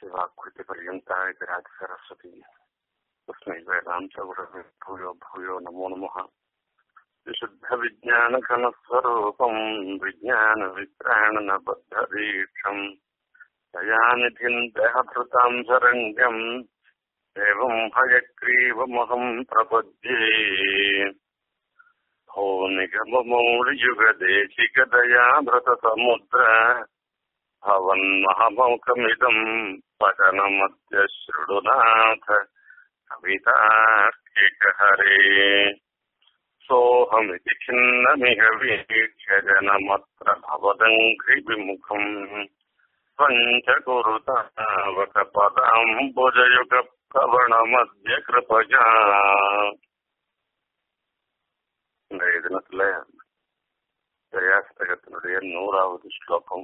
वाक्कृतिपर्यन्ता इति राजसरस्वती तस्मै वेदान्तगुरवे भूयो भूयो नमो नमः विशुद्धविज्ञानघनस्वरूपम् विज्ञानवित्राणनबद्धदीक्षम् दयानिधिम् देहभृताम् शरण्यम् एवम् भयग्रीवमहम् प्रपद्ये भो निगममौलियुगदेशिकदयाभृतसमुद्र भवन्महमौकमिदम् पतनमद्य शृणुनाथ कवितार्किकहरे सोऽहमिति खिन्नमिह वीक्ष्य जनमत्र भवदङ्घ्रिविमुखम् पञ्चकुरुतावकपदाम्बुजयुगप्रवणमद्य कृपया இன்றைய தினத்துல தயாஸ்தகத்தினுடைய நூறாவது ஸ்லோகம்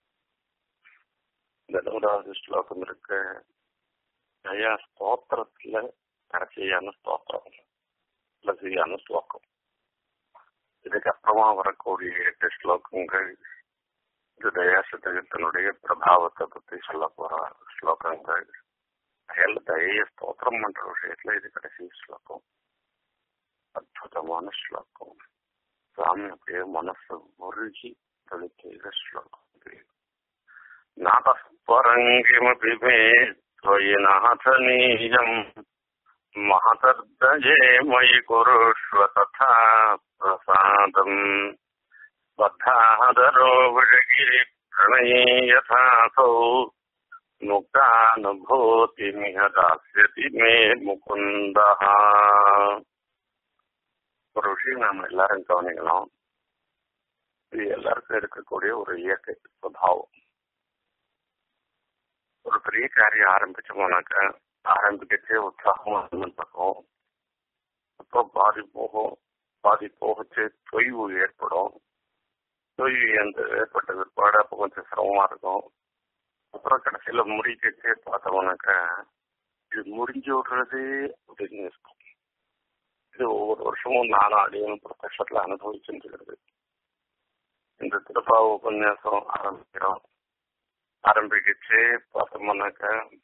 இந்த நூறாவது ஸ்லோகம் இருக்க தயா ஸ்தோத்திரத்துல கடைசியான ஸ்தோத்திரம் கடைசியான ஸ்லோகம் இதுக்கு அப்புறமா வரக்கூடிய எட்டு ஸ்லோகங்கள் இது தயாசதகத்தினுடைய பிரபாவத்தை பத்தி சொல்ல போற ஸ்லோகங்கள் அயல் தய ஸ்தோத்திரம் பண்ற விஷயத்துல இது கடைசி ஸ்லோகம் அற்புதமான ஸ்லோகம் சுவாமி அப்படியே மனசு முருகி தெளிக்கிற ஸ்லோகம் நாதஸ்வரங்கிமபி மே त्वयि नाथनीयम् महतर्दये मयि कुरुष्व तथा प्रसादम् बद्धादरो विषगिरि प्रणये यथासौ मुक्तानुभूतिमिह दास्यति मे मुकुन्दः ஒரு விஷயம் நாம எல்லாரும் கவனிக்கணும் இது எல்லாருக்கும் இருக்கக்கூடிய ஒரு இயற்கை சுபாவம் ஒரு பெரிய காரியம் ஆரம்பிச்சோம்னாக்க ஆரம்பிக்கச்சே உற்சாகமா இருக்கும் அப்போ பாதி போகும் பாதி போகச்சு தொய்வு ஏற்படும் தொய்வு அந்த ஏற்பட்ட பிற்பாடு அப்போ கொஞ்சம் சிரமமா இருக்கும் அப்புறம் கடைசியில முடிக்கச்சே பார்த்தோம்னாக்க இது முடிஞ்சு விடுறது அப்படின்னு இருக்கும் இது ஒவ்வொரு வருஷமும் நானும் அடியும் பிரத்யத்துல அனுபவிச்சுருக்கிறது இந்த திருப்பாவ உபன்யாசம் ஆரம்பிக்கிறோம் ஆரம்பிக்கிச்சு பார்த்தோம்னாக்க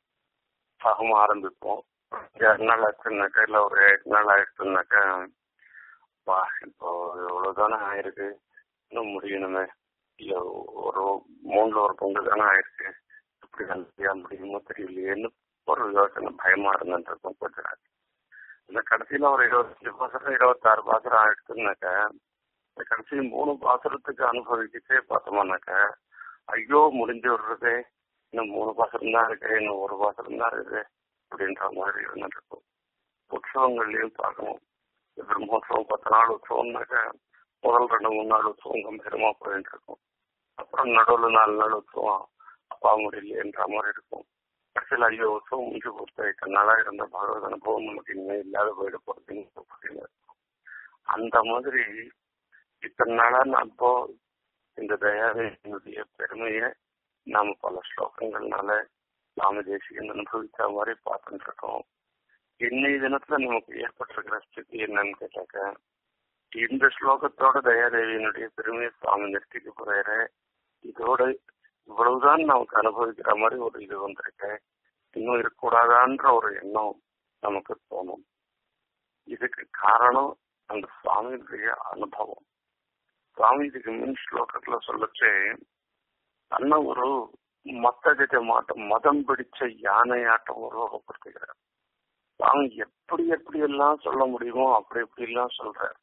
சகம் ஆரம்பிப்போம் ஏழு நாள் ஆச்சுனாக்கா இல்லை ஒரு எட்டு நாள் ஆயிடுச்சுனாக்கா வா இப்போ எவ்வளவுதானே ஆயிருக்கு இன்னும் முடியணுமே இல்லை ஒரு மூணுல ஒரு பங்கு தானே ஆயிருக்கு எப்படி நல்லபடியா முடியுமோ தெரியலையேன்னு ஒரு யோசனை பயமா இருந்துருக்கும் கொஞ்ச நாள் இந்த கடைசியில ஒரு இருபத்தஞ்சு பாசரம் இருபத்தாறு பாசரம் ஆயிடுச்சுனாக்கா இந்த கடைசி மூணு பாசரத்துக்கு அனுபவிக்கிட்டே பார்த்தோம்னாக்கா ஐயோ முடிஞ்சு விடுறது இன்னும் மூணு பாசரம் தான் இருக்கு இன்னும் ஒரு பாசரம் தான் இருக்குது அப்படின்ற மாதிரி இருந்துருக்கும் உற்சவங்கள்லயும் பார்க்கணும் பிரம்மோற்சவம் பத்து நாள் உற்சவம்னாக்க முதல் ரெண்டு மூணு நாள் உற்சவம் கம்பீரமா போயிட்டு இருக்கும் அப்புறம் நடுவில் நாலு நாள் உற்சவம் அப்பா முடியலையன்ற மாதிரி இருக்கும் கடைசியில் ஐயோ உற்சவம் முடிஞ்சு கொடுத்த இத்தனை நாளா இருந்த பகவத் அனுபவம் நமக்கு இனிமே இல்லாத போயிட போறதுன்னு இருக்கும் அந்த மாதிரி இத்தனை நாளா நான் இப்போ இந்த தயாவினுடைய பெருமையை நாம பல ஸ்லோகங்கள்னால நாம தேசியம் அனுபவித்த மாதிரி பார்த்துட்டு இருக்கோம் இன்னைய தினத்துல நமக்கு ஏற்பட்டிருக்கிற ஸ்திதி என்னன்னு கேட்டாக்க இந்த ஸ்லோகத்தோட தயாதேவியினுடைய பெருமையை சுவாமி நிறுத்திக்க போறாரு இதோட இவ்வளவுதான் நமக்கு அனுபவிக்கிற மாதிரி ஒரு இது வந்திருக்கு இன்னும் இருக்கக்கூடாதான்ற ஒரு எண்ணம் நமக்கு தோணும் இதுக்கு காரணம் அந்த சுவாமியுடைய அனுபவம் சுவாமி இதுக்கு மின் ஸ்லோகத்துல சொல்லச்சே அண்ணா ஒரு மத்த ஜெக மாட்டம் மதம் பிடிச்ச யானையாட்டம் உருவகப்படுத்துகிறார் சுவாமி எப்படி எப்படி எல்லாம் சொல்ல முடியுமோ அப்படி எப்படி எல்லாம் சொல்றார்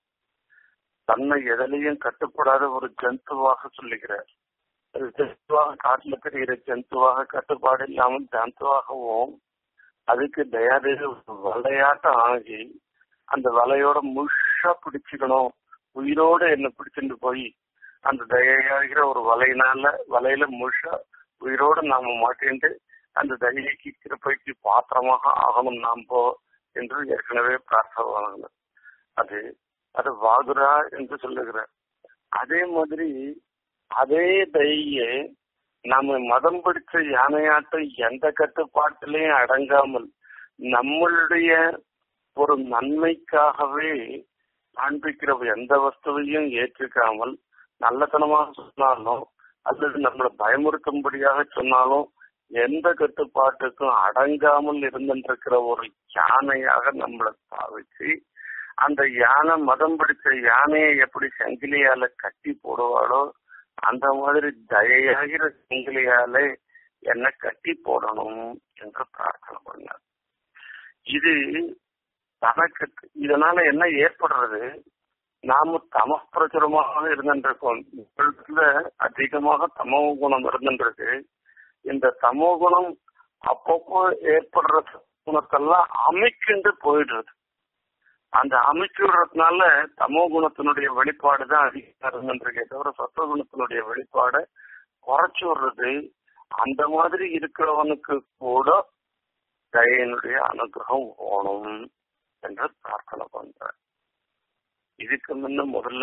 தன்னை எதிலையும் கட்டுப்படாத ஒரு ஜந்துவாக சொல்லுகிறார் அது ஜந்துவாக காட்டுல தெரிகிற ஜந்துவாக கட்டுப்பாடு இல்லாமல் ஜந்துவாகவும் அதுக்கு தயாதேவி வலையாட்டம் ஆகி அந்த வலையோட முழுஷா பிடிச்சுக்கணும் உயிரோட என்ன பிடிச்சிட்டு போய் அந்த தயாகிற ஒரு வலையினால வலையில முழுஷா உயிரோட நாம மாட்டிண்டு அந்த தயைக்கு கிருப்பைக்கு பாத்திரமாக ஆகணும் நாம்போ என்று ஏற்கனவே பிரார்த்தனை அது அது வாகுரா என்று சொல்லுகிறார் அதே மாதிரி அதே தையே நாம மதம் பிடிச்ச யானையாட்டம் எந்த கட்டுப்பாட்டிலையும் அடங்காமல் நம்மளுடைய ஒரு நன்மைக்காகவே காண்பிக்கிற எந்த வஸ்துவையும் ஏற்றுக்காமல் நல்லத்தனமாக சொன்னாலும் அல்லது நம்மளை பயமுறுத்தும்படியாக சொன்னாலும் எந்த கட்டுப்பாட்டுக்கும் அடங்காமல் இருந்துருக்கிற ஒரு யானையாக நம்மளை பாவிச்சு அந்த யானை மதம் பிடிச்ச யானையை எப்படி சங்கிலியால கட்டி போடுவாளோ அந்த மாதிரி தயையாகிற சங்கிலியால என்ன கட்டி போடணும் என்று பிரார்த்தனை பண்ணார் இது தனக்கு இதனால என்ன ஏற்படுறது நாம தமப்பிரச்சுரமாக இருந்துருக்கோம் இடத்துல அதிகமாக தமோ குணம் இருந்துருக்கு இந்த தமோ குணம் அப்பப்போ ஏற்படுற குணத்தெல்லாம் அமைக்கிண்டு போயிடுறது அந்த அமைச்சு விடுறதுனால தமோ குணத்தினுடைய வெளிப்பாடு தான் அதிகமா இருந்துருக்கே தவிர சத்துவ குணத்தினுடைய வெளிப்பாடை குறைச்சு விடுறது அந்த மாதிரி இருக்கிறவனுக்கு கூட தயனுடைய அனுகிரகம் ஓணும் என்று பிரார்த்தனை பண்ற இதுக்கு முன்ன முதல்ல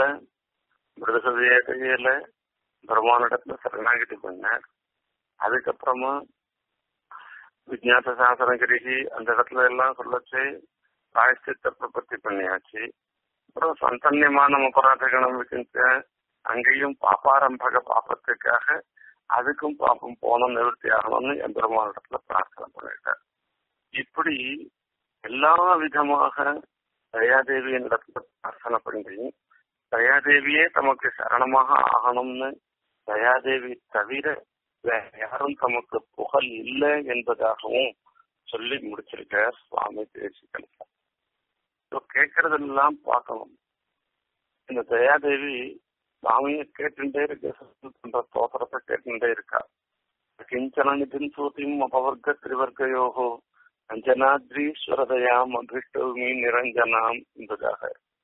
மிருதசதையில பிரம்மானிடத்துல சரணாகிட்டு பண்ணார் அதுக்கப்புறமா விஜயாத சாசனகிரிகி அந்த இடத்துல எல்லாம் சொல்லச்சு பிராயஷ்சித்த பிரபத்தி பண்ணியாச்சு அப்புறம் சந்தன்யமான அபராதகணம் வச்சுட்டு அங்கேயும் பாப்பாரம்பக பாப்பத்துக்காக அதுக்கும் பாப்பம் போன நிவர்த்தி ஆகணும்னு எம்பெருமானிடத்துல பிரார்த்தனை பண்ணிட்டார் இப்படி எல்லா விதமாக தயாதேவியின் இடத்துல பிரார்த்தனை பண்ணி தயாதேவியே தமக்கு சரணமாக ஆகணும்னு தயாதேவி தவிர வேற யாரும் தமக்கு புகழ் இல்லை என்பதாகவும் சொல்லி முடிச்சிருக்கார் சுவாமி தேசிகன் கேட்கறதெல்லாம் பார்க்கணும் இந்த தயாதேவி சுவாமியை கேட்டுட்டே இருக்க பண்ற ஸ்தோத்திரத்தை கேட்டுட்டே இருக்கா கிஞ்சன நிதின் சூத்தியும் அபவர்க்க திரிவர்க்கயோகோ அஞ்சனாத்ரீஸ்வரதயாம் அபிஷ்டமி நிரஞ்சனாம் என்பதாக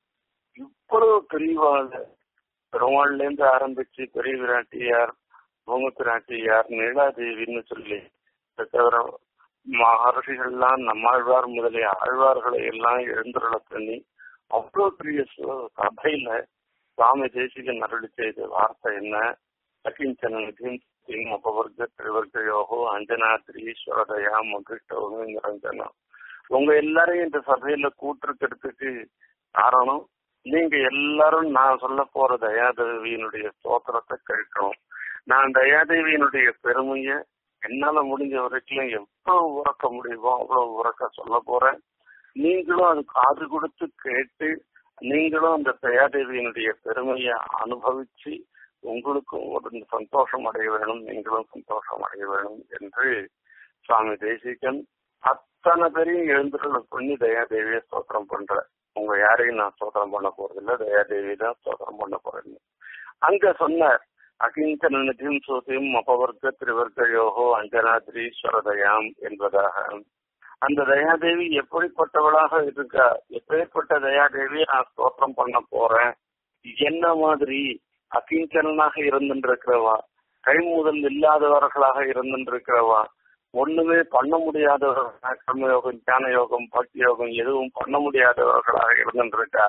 இவ்வளவு பெரியவாக பெருமாள்ல இருந்து ஆரம்பிச்சு பெரிய விராட்டியார் பூமி பிராட்டியார் நீலாதேவின்னு சொல்லி தவிர மகர்ஷிகள்லாம் நம்மாழ்வார் முதலிய ஆழ்வார்களை எல்லாம் எழுந்துருள பண்ணி அவ்வளவு பெரிய சபையில சுவாமி தேசிகன் அருளி செய்த வார்த்தை என்ன அகிஞ்சனின் அபவர்க்க திருவர்க்கயோகோ அஞ்சனாத்ரி ஈஸ்வரதயா மகிஷ்டோமி நிரஞ்சனம் உங்க எல்லாரையும் இந்த சபையில கூட்டிருக்கிறதுக்கு காரணம் நீங்க எல்லாரும் நான் சொல்ல போற தயாதேவியினுடைய ஸ்தோத்திரத்தை கேட்கணும் நான் தயாதேவியினுடைய பெருமைய என்னால முடிஞ்ச வரைக்கும் எவ்வளவு உறக்க முடியுமோ அவ்வளவு உறக்க சொல்ல போறேன் நீங்களும் அது காது கொடுத்து கேட்டு நீங்களும் அந்த தயாதேவியினுடைய பெருமையை அனுபவிச்சு உங்களுக்கும் ஒரு சந்தோஷம் அடைய வேணும் நீங்களும் சந்தோஷம் அடைய வேணும் என்று சுவாமி தேசிகன் அத்தனை பேரையும் எழுந்துள்ள பண்ணி தயாதேவியை ஸ்தோத்திரம் பண்ற உங்க யாரையும் நான் ஸ்தோத்திரம் பண்ண போறதில்ல தயாதேவி தான் ஸ்தோத்திரம் பண்ண போறேன் அங்க சொன்னார் அகிஞ்சன நிதியும் சோதியும் அபவர்க்க திருவர்க்கயோகோ அஞ்சனாத்ரீஸ்வரதயாம் என்பதாக அந்த தயாதேவி எப்படிப்பட்டவளாக இருக்கா எப்பேற்பட்ட தயாதேவி நான் ஸ்தோத்திரம் பண்ண போறேன் என்ன மாதிரி அகிஞ்சனாக இருந்துருக்கிறவா கைமுதல் இல்லாதவர்களாக இருந்துருக்கிறவா ஒண்ணுமே பண்ண முடியாதவர்களாக கர்மயோகம் ஞான யோகம் பக்தி யோகம் எதுவும் பண்ண முடியாதவர்களாக இருந்துருக்கா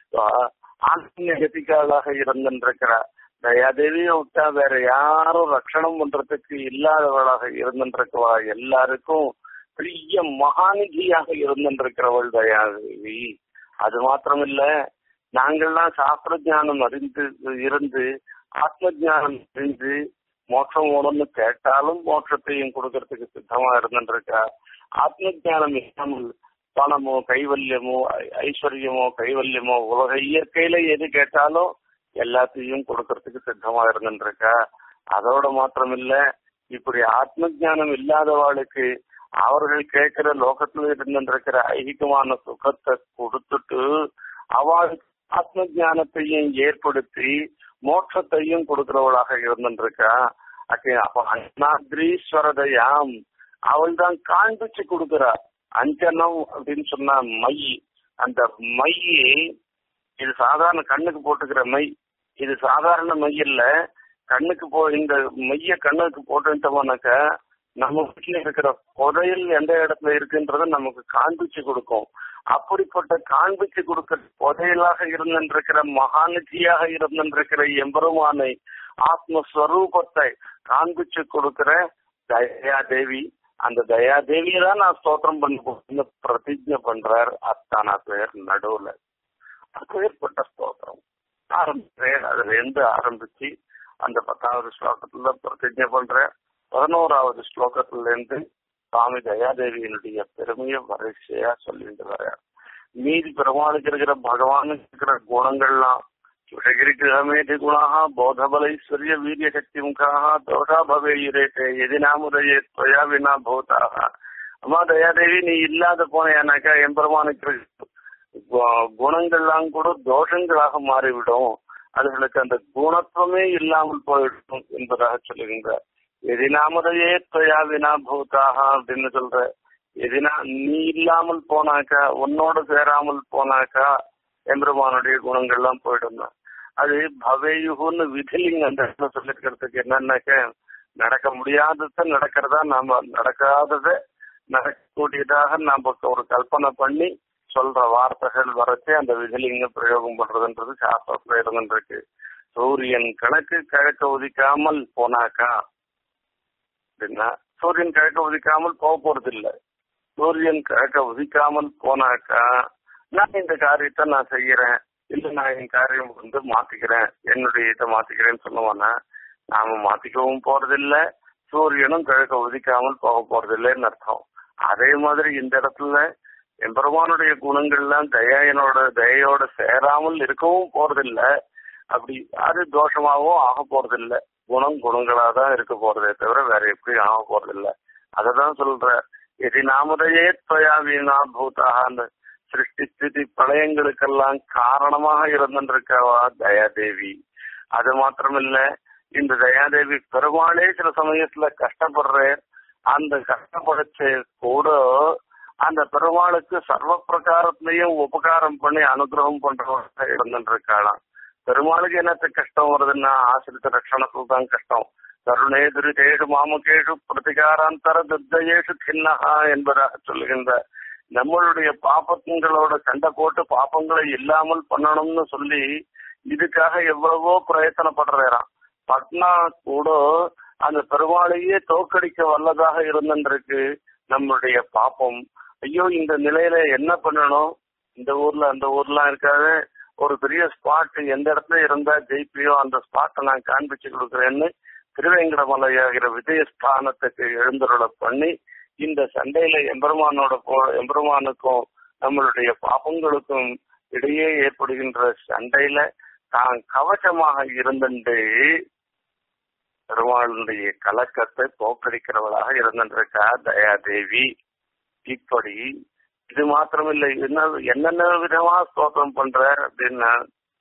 ஆன்மீக கதிகாலாக இருந்துருக்கிறா தயாதேவியை விட்டா வேற யாரும் ரட்சணம் பண்றதுக்கு இல்லாதவளாக இருந்துருக்கவா எல்லாருக்கும் பெரிய மகாநிதியாக இருந்துருக்கிறவள் தயாதேவி அது மாத்திரமில்ல நாங்கள்லாம் சாஸ்திர ஜானம் அறிந்து இருந்து ஆத்ம ஜானம் அறிந்து மோட்சம் ஓடணும்னு கேட்டாலும் மோட்சத்தையும் கொடுக்கறதுக்கு சித்தமா இருந்துருக்கா ஆத்ம ஜானம் இல்லாமல் பணமோ கைவல்யமோ ஐஸ்வர்யமோ கைவல்யமோ உலக இயற்கையில எது கேட்டாலும் எல்லாத்தையும் கொடுக்கறதுக்கு சித்தமா இருந்துருக்கா அதோட மாத்திரம் இல்ல இப்படி ஆத்ம ஜானம் இல்லாதவாளுக்கு அவர்கள் கேட்கிற லோகத்துல இருந்துருக்கிற ஐகிகமான சுகத்தை கொடுத்துட்டு அவளுக்கு ஆத்ம ஜானத்தையும் ஏற்படுத்தி மோட்சத்தையும் கொடுக்கிறவளாக இருந்துருக்கா அப்ப அண்ணாத்ரீஸ்வரதையாம் அவள் தான் காண்பிச்சு கொடுக்கிறா அஞ்சனம் அப்படின்னு சொன்னா மை அந்த மை இது சாதாரண கண்ணுக்கு போட்டுக்கிற மை இது சாதாரண மை இல்ல கண்ணுக்கு போ இந்த மைய கண்ணுக்கு போட்டுட்டோம்னாக்க நம்ம வீட்டுல இருக்கிற புதையல் எந்த இடத்துல இருக்குன்றத நமக்கு காண்பிச்சு கொடுக்கும் அப்படிப்பட்ட காண்பிச்சு கொடுக்கிற புதையலாக இருந்திருக்கிற மகாநிதியாக இருந்திருக்கிற எம்பெருமானை ஆத்மஸ்வரூபத்தை காண்பிச்சு கொடுக்கிற தயாதேவி அந்த தயாதேவியை தான் நான் ஸ்தோத்திரம் பண்ண பிரதிஜை பண்றார் அத்தானா பேர் நடுவுல அப்பேற்பட்ட ஸ்தோத்திரம் ஆரம்பிக்கிறேன் அதுல இருந்து ஆரம்பிச்சு அந்த பத்தாவது ஸ்லோகத்துல பிரதிஜை பண்ற பதினோராவது ஸ்லோகத்துல இருந்து சுவாமி தயாதேவியினுடைய பெருமையை வரிசையா சொல்லிட்டு வர மீதி பெருமாளுக்கு இருக்கிற பகவானுக்கு இருக்கிற குணங்கள்லாம் கிருஷகிரிகிரகமேதி குணாக போதபலைஸ்வர்ய வீரிய சக்தி முகாக தோஷா பவேயுரேட்டே எதி நாமுதயே துவயா வினா பூதாக அம்மா தயாதேவி நீ இல்லாத போனேனாக்கா எம்பெருமானுக்கு குணங்கள்லாம் கூட தோஷங்களாக மாறிவிடும் அதுகளுக்கு அந்த குணத்துவமே இல்லாமல் போயிடும் என்பதாக சொல்லுகின்றார் எதினாமதையே துவயா வினா பூதாக அப்படின்னு சொல்ற எதினா நீ இல்லாமல் போனாக்கா உன்னோட சேராமல் போனாக்கா எம்பெருமானுடைய குணங்கள்லாம் போயிடும் அது பவேயுகுன்னு விதிலிங்க அந்த இடத்துல சொல்லிருக்கிறதுக்கு என்னன்னாக்க நடக்க முடியாதத நடக்கிறதா நாம நடக்காதத நடக்கக்கூடியதாக நாம ஒரு கல்பனை பண்ணி சொல்ற வார்த்தைகள் வரச்சே அந்த விதிலிங்க பிரயோகம் பண்றதுன்றது சாஸ்திரத்துல இருந்துருக்கு சூரியன் கணக்கு கிழக்க உதிக்காமல் போனாக்கா அப்படின்னா சூரியன் கிழக்க உதிக்காமல் போக போறது இல்ல சூரியன் கிழக்க உதிக்காமல் போனாக்கா நான் இந்த காரியத்தை நான் செய்யறேன் இல்ல நான் என் காரியம் வந்து மாத்திக்கிறேன் என்னுடைய இதை மாத்திக்கிறேன்னு சொல்லுவானா நாம மாத்திக்கவும் போறதில்ல சூரியனும் கிழக்க உதிக்காமல் போக போறதில்லைன்னு அர்த்தம் அதே மாதிரி இந்த இடத்துல எம்பெருமானுடைய குணங்கள்லாம் தயாயனோட தயையோட சேராமல் இருக்கவும் போறதில்ல அப்படி அது தோஷமாகவும் ஆக போறதில்ல குணம் குணங்களா தான் இருக்க போறதே தவிர வேற எப்படி ஆக போறதில்ல அததான் சொல்ற எதி நாமதையே துவயா வீணா பூதாக அந்த சிருஷ்டி ஸ்திதி பிரளயங்களுக்கெல்லாம் காரணமாக இருந்திருக்கவா தயாதேவி அது மாத்திரமில்ல இந்த தயாதேவி பெருமாளே சில சமயத்துல கஷ்டப்படுற அந்த கஷ்டப்படச்ச கூட அந்த பெருமாளுக்கு சர்வ பிரகாரத்திலையும் உபகாரம் பண்ணி அனுகிரகம் பண்றவங்க இருந்துருக்காளாம் பெருமாளுக்கு என்னத்த கஷ்டம் வருதுன்னா ஆசிரித்த ரட்சணத்துல தான் கஷ்டம் கருணே துரிதேஷு மாமுகேஷு பிரதிகாராந்தர துர்தயேஷு சின்னஹா என்பதாக சொல்லுகின்ற நம்மளுடைய பாப்பங்களோட சண்டை போட்டு பாப்பங்களை இல்லாமல் பண்ணணும்னு சொல்லி இதுக்காக எவ்வளவோ பிரயத்தனப்படுறாராம் பட்னா கூட அந்த பெருமாளையே தோக்கடிக்க வல்லதாக இருந்திருக்கு நம்மளுடைய பாப்பம் ஐயோ இந்த நிலையில என்ன பண்ணணும் இந்த ஊர்ல அந்த ஊர்லாம் இருக்காது ஒரு பெரிய ஸ்பாட் எந்த இடத்துல இருந்தா ஜெயிப்பியோ அந்த ஸ்பாட்டை நான் காண்பிச்சு கொடுக்குறேன்னு திருவேங்கடமலையாகிற விஜயஸ்தானத்துக்கு எழுந்தருளை பண்ணி இந்த சண்டையில எம்பெருமானோட போ எம்பெருமானுக்கும் நம்மளுடைய பாப்பங்களுக்கும் இடையே ஏற்படுகின்ற சண்டையில தான் கவசமாக இருந்துட்டு பெருமாளுடைய கலக்கத்தை போக்கடிக்கிறவளாக இருந்திருக்கா தயாதேவி இப்படி இது மாத்திரமில்லை என்ன என்னென்ன விதமா ஸ்தோத்திரம் பண்ற அப்படின்னா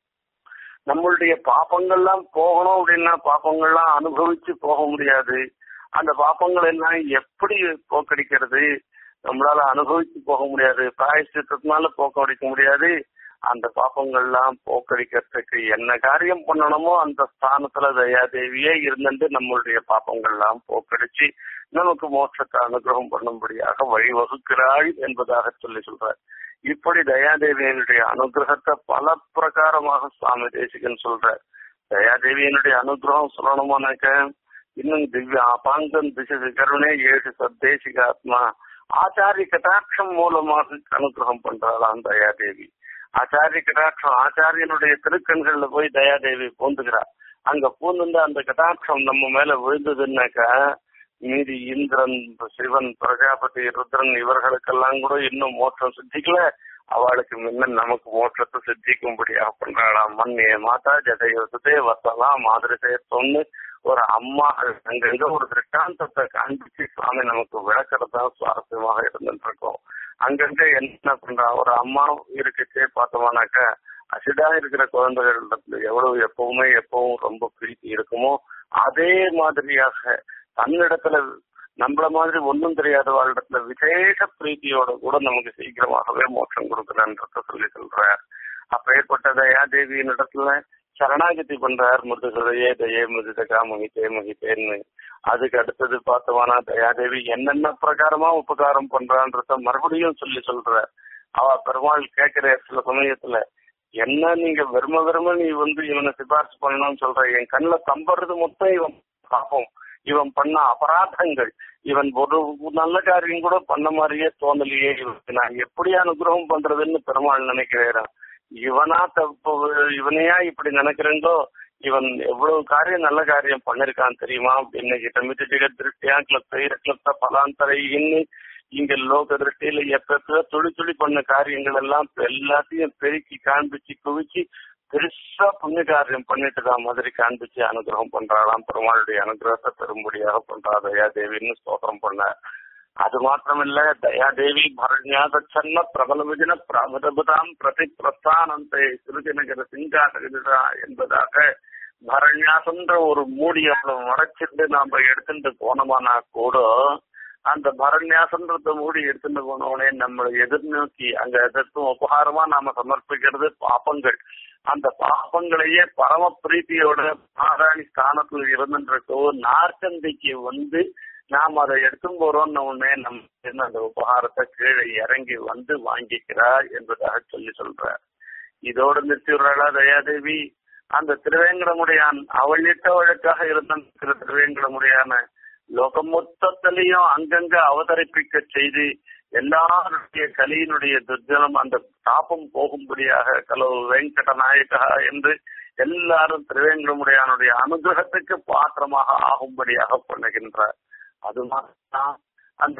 நம்மளுடைய பாப்பங்கள்லாம் போகணும் அப்படின்னா பாப்பங்கள்லாம் அனுபவிச்சு போக முடியாது அந்த பாப்பங்கள் எல்லாம் எப்படி போக்கடிக்கிறது நம்மளால அனுபவிச்சு போக முடியாது பிராயஷ்டத்தினால போக்கடிக்க முடியாது அந்த பாப்பங்கள்லாம் போக்கடிக்கிறதுக்கு என்ன காரியம் பண்ணணுமோ அந்த ஸ்தானத்துல தயாதேவியே இருந்துட்டு நம்மளுடைய பாப்பங்கள்லாம் போக்கடிச்சு நமக்கு மோட்சத்தை அனுகிரகம் பண்ணும்படியாக வழிவகுக்கிறாள் என்பதாக சொல்லி சொல்றார் இப்படி தயாதேவியனுடைய அனுகிரகத்தை பல பிரகாரமாக சுவாமி தேசிகன் சொல்றார் தயாதேவியனுடைய அனுகிரகம் சொல்லணுமானாக்க இன்னும் திவ்ய அபாங்கம் திசை கருணே ஏழு சத்தேசிகாத்மா ஆச்சாரிய கட்டாட்சம் மூலமாக அனுகிரகம் பண்றாளாம் தயாதேவி ஆச்சாரிய கட்டாட்சம் ஆச்சாரியனுடைய திருக்கண்கள்ல போய் தயாதேவி பூந்துக்கிறா அங்க பூந்துட்டு அந்த கட்டாட்சம் நம்ம மேல விழுந்ததுன்னாக்கா மீதி இந்திரன் சிவன் பிரஜாபதி ருத்ரன் இவர்களுக்கெல்லாம் கூட இன்னும் மோட்சம் சித்திக்கல அவளுக்கு முன்ன நமக்கு மோட்சத்தை சித்திக்கும்படியாக பண்றாளாம் மண்ணே மாதா ஜதயோசுதே வசலாம் மாதிரி சொன்னு ஒரு அம்மா அங்கங்க ஒரு திருஷ்டாந்தத்தை காண்பிச்சு சுவாமி நமக்கு விளக்கறது தான் சுவாரஸ்யமாக இருந்துட்டு இருக்கோம் அங்கங்க என்ன பண்றா ஒரு அம்மா இருக்குச்சே பார்த்தோம்னாக்கா அசிடா இருக்கிற குழந்தைகளிடத்துல எவ்வளவு எப்பவுமே எப்பவும் ரொம்ப பிரீத்தி இருக்குமோ அதே மாதிரியாக தன்னிடத்துல நம்மள மாதிரி ஒன்றும் தெரியாத வாழ்இடத்துல விசேஷ பிரீத்தியோட கூட நமக்கு சீக்கிரமாகவே மோட்சம் கொடுக்குறன்றத சொல்லி சொல்றார் அப்பேற்பட்ட தயாதேவியின் இடத்துல சரணாகதி பண்றார் முருகதையே தயே முருகதா மகித்தே மகித்தேன்னு அதுக்கு அடுத்தது பார்த்தோம்னா தயாதேவி என்னென்ன பிரகாரமா உபகாரம் பண்றான்றத மறுபடியும் சொல்லி சொல்ற அவ பெருமாள் கேட்கிற சில சமயத்துல என்ன நீங்க வெறும வெறும நீ வந்து இவனை சிபாரிசு பண்ணணும்னு சொல்ற என் கண்ணுல தம்புறது மொத்தம் இவன் பாப்போம் இவன் பண்ண அபராதங்கள் இவன் ஒரு நல்ல காரியம் கூட பண்ண மாதிரியே தோணலையே இவனுக்கு நான் எப்படி அனுகிரகம் பண்றதுன்னு பெருமாள் நினைக்கிறேன் இவனா தப்பு இவனையா இப்படி நினைக்கிறேங்கோ இவன் எவ்வளவு காரியம் நல்ல காரியம் பண்ணிருக்கான் தெரியுமா இன்னைக்கு தமிழ் ஜெகத் திருஷ்டியா கிளப்தை கிளப்த பலாந்தரை இன்னும் இங்க லோக திருஷ்டியில எப்ப துளி துளி பண்ண காரியங்கள் எல்லாம் எல்லாத்தையும் பெருக்கி காண்பிச்சு குவிச்சு பெருசா புண்ணிய காரியம் பண்ணிட்டு மாதிரி காண்பிச்சு அனுகிரகம் பண்றாளாம் பெருமாளுடைய அனுகிரகத்தை பெரும்படியாக பண்றா தயாதேவின்னு ஸ்தோத்திரம் பண்ண அது மாத்திரமில்ல தயாதேவி பரண்யாதச்சன்ன பிரபல விஜன பிரபதபுதாம் பிரதி பிரஸ்தானந்தை சிறுஜனகர சிங்காட்டா என்பதாக பரண்யாசன்ற ஒரு மூடி அவ்வளவு மறைச்சிட்டு நாம எடுத்துட்டு போனோமானா கூட அந்த பரண்யாசன்றத மூடி எடுத்துட்டு போனவனே நம்மளை எதிர்நோக்கி அங்க எதற்கும் உபகாரமா நாம சமர்ப்பிக்கிறது பாப்பங்கள் அந்த பாப்பங்களையே பரம பிரீத்தியோட மகாராணி ஸ்தானத்துல இருந்துன்றக்கோ நார்ச்சந்தைக்கு வந்து நாம் அதை எடுத்தும் போறோம்னு உடனே நம்ம அந்த உபகாரத்தை கீழே இறங்கி வந்து வாங்கிக்கிறார் என்பதாக சொல்லி சொல்ற இதோடு நிறுத்திடுறாளா தயாதேவி அந்த திருவேங்கடமுடையான் அவள் இட்டவளுக்காக இருந்திருக்கிற திருவேங்கடமுடையான லோகம் மொத்தத்திலையும் அங்கங்க அவதரிப்பிக்க செய்து எல்லாருடைய கலியினுடைய துர்ஜனம் அந்த தாபம் போகும்படியாக கலவு வெங்கட நாயகா என்று எல்லாரும் திருவேங்கடமுடையானுடைய அனுகிரகத்துக்கு பாத்திரமாக ஆகும்படியாக பண்ணுகின்றார் அது மாதிரிதான் அந்த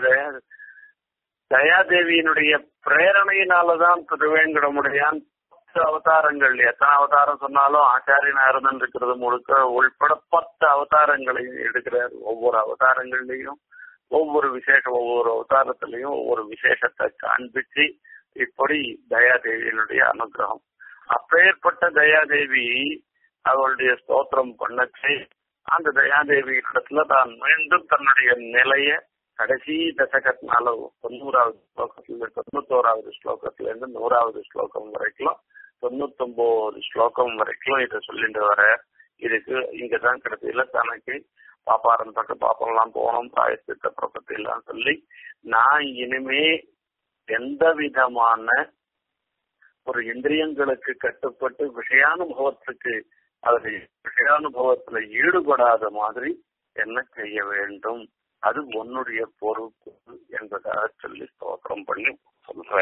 தயாதேவியினுடைய பிரேரணையினாலதான் திருவேங்கடமுடையான் பத்து அவதாரங்கள் எத்தனை அவதாரம் சொன்னாலும் ஆச்சாரியனா இருந்திருக்கிறது முழுக்க உள்பட பத்து அவதாரங்களை எடுக்கிறார் ஒவ்வொரு அவதாரங்கள்லயும் ஒவ்வொரு விசேஷம் ஒவ்வொரு அவதாரத்திலையும் ஒவ்வொரு விசேஷத்தை காண்பிச்சு இப்படி தயாதேவியினுடைய அனுகிரகம் அப்பேற்பட்ட தயாதேவி அவளுடைய ஸ்தோத்திரம் பண்ணச்சு அந்த தயாதேவி இடத்துல தான் மீண்டும் தன்னுடைய நிலைய கடைசி தசகத்தினால தொண்ணூறாவது ஸ்லோகத்துல தொண்ணூத்தோராவது ஸ்லோகத்துல இருந்து நூறாவது ஸ்லோகம் வரைக்கும் தொண்ணூத்தொன்பது ஸ்லோகம் வரைக்கும் இதை சொல்லிட்டு வர இதுக்கு இங்கதான் கடைசியில தனக்கு பாப்பாரம் தொட்டு பாப்பெல்லாம் போனோம் பிராயசித்த பிரபத்தி எல்லாம் சொல்லி நான் இனிமே எந்த விதமான ஒரு இந்திரியங்களுக்கு கட்டுப்பட்டு விஷயானுபவத்துக்கு அதில் விஷயானுபவத்துல ஈடுபடாத மாதிரி என்ன செய்ய வேண்டும் அது உன்னுடைய பொறுப்பு என்பதாக சொல்லி ஸ்தோத்திரம் பண்ணி சொல்ற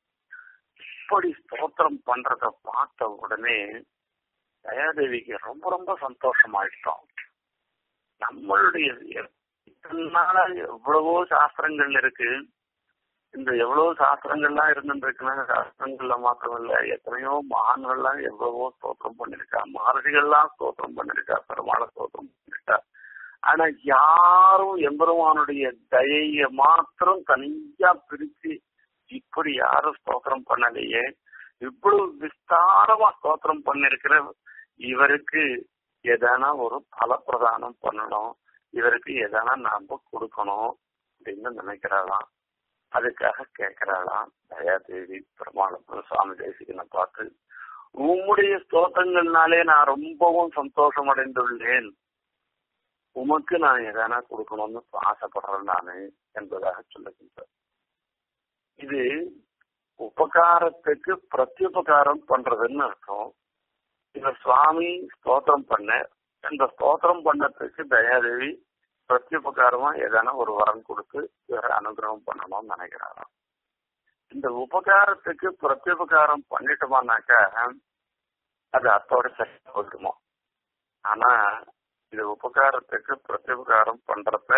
இப்படி ஸ்தோத்திரம் பண்றத பார்த்த உடனே தயாதேவிக்கு ரொம்ப ரொம்ப சந்தோஷமாயிட்டோம் நம்மளுடைய நாளா எவ்வளவோ சாஸ்திரங்கள் இருக்கு இந்த எவ்வளவு சாஸ்திரங்கள்லாம் இருந்துருக்குன்னா சாஸ்திரங்கள்ல மாத்திரம் இல்ல எத்தனையோ மகான்கள்லாம் எவ்வளவோ ஸ்தோத்திரம் பண்ணிருக்கா மகர்ஷிகள்லாம் ஸ்தோத்திரம் பண்ணிருக்கா பெருமாளை ஸ்தோத்திரம் பண்ணிருக்கா ஆனா யாரும் எம்பெருமானுடைய தயைய மாத்திரம் தனியா பிரிச்சு இப்படி யாரும் ஸ்தோத்திரம் பண்ணலையே இவ்வளவு விஸ்தாரமா ஸ்தோத்திரம் பண்ணிருக்கிற இவருக்கு எதனா ஒரு பலப்பிரதானம் பண்ணணும் இவருக்கு எதனா நாம கொடுக்கணும் அப்படின்னு நினைக்கிறாளாம் அதுக்காக கேட்கிறாளாம் தயாதேவி பெருமாளத்துல சுவாமி தேசிகனை பார்த்து உம்முடைய ஸ்தோத்திரங்கள்னாலே நான் ரொம்பவும் சந்தோஷம் அடைந்துள்ளேன் உமக்கு நான் எதனா கொடுக்கணும்னு ஆசைப்படுறேன் நானு என்பதாக சொல்லுகின்றார் இது உபகாரத்துக்கு பிரத்யுபகாரம் பண்றதுன்னு அர்த்தம் இந்த சுவாமி ஸ்தோத்திரம் பண்ண இந்த ஸ்தோத்திரம் பண்ணதுக்கு தயாதேவி பிரத்யுபகாரமா எதனா ஒரு வரம் கொடுத்து இவரை அனுகிரகம் பண்ணணும்னு நினைக்கிறாராம் இந்த உபகாரத்துக்கு பிரத்யுபகாரம் பண்ணிட்டோமானாக்கா அது அத்தோட சரி போயிடுமா ஆனா இது உபகாரத்துக்கு பிரத்யுபகாரம் பண்றத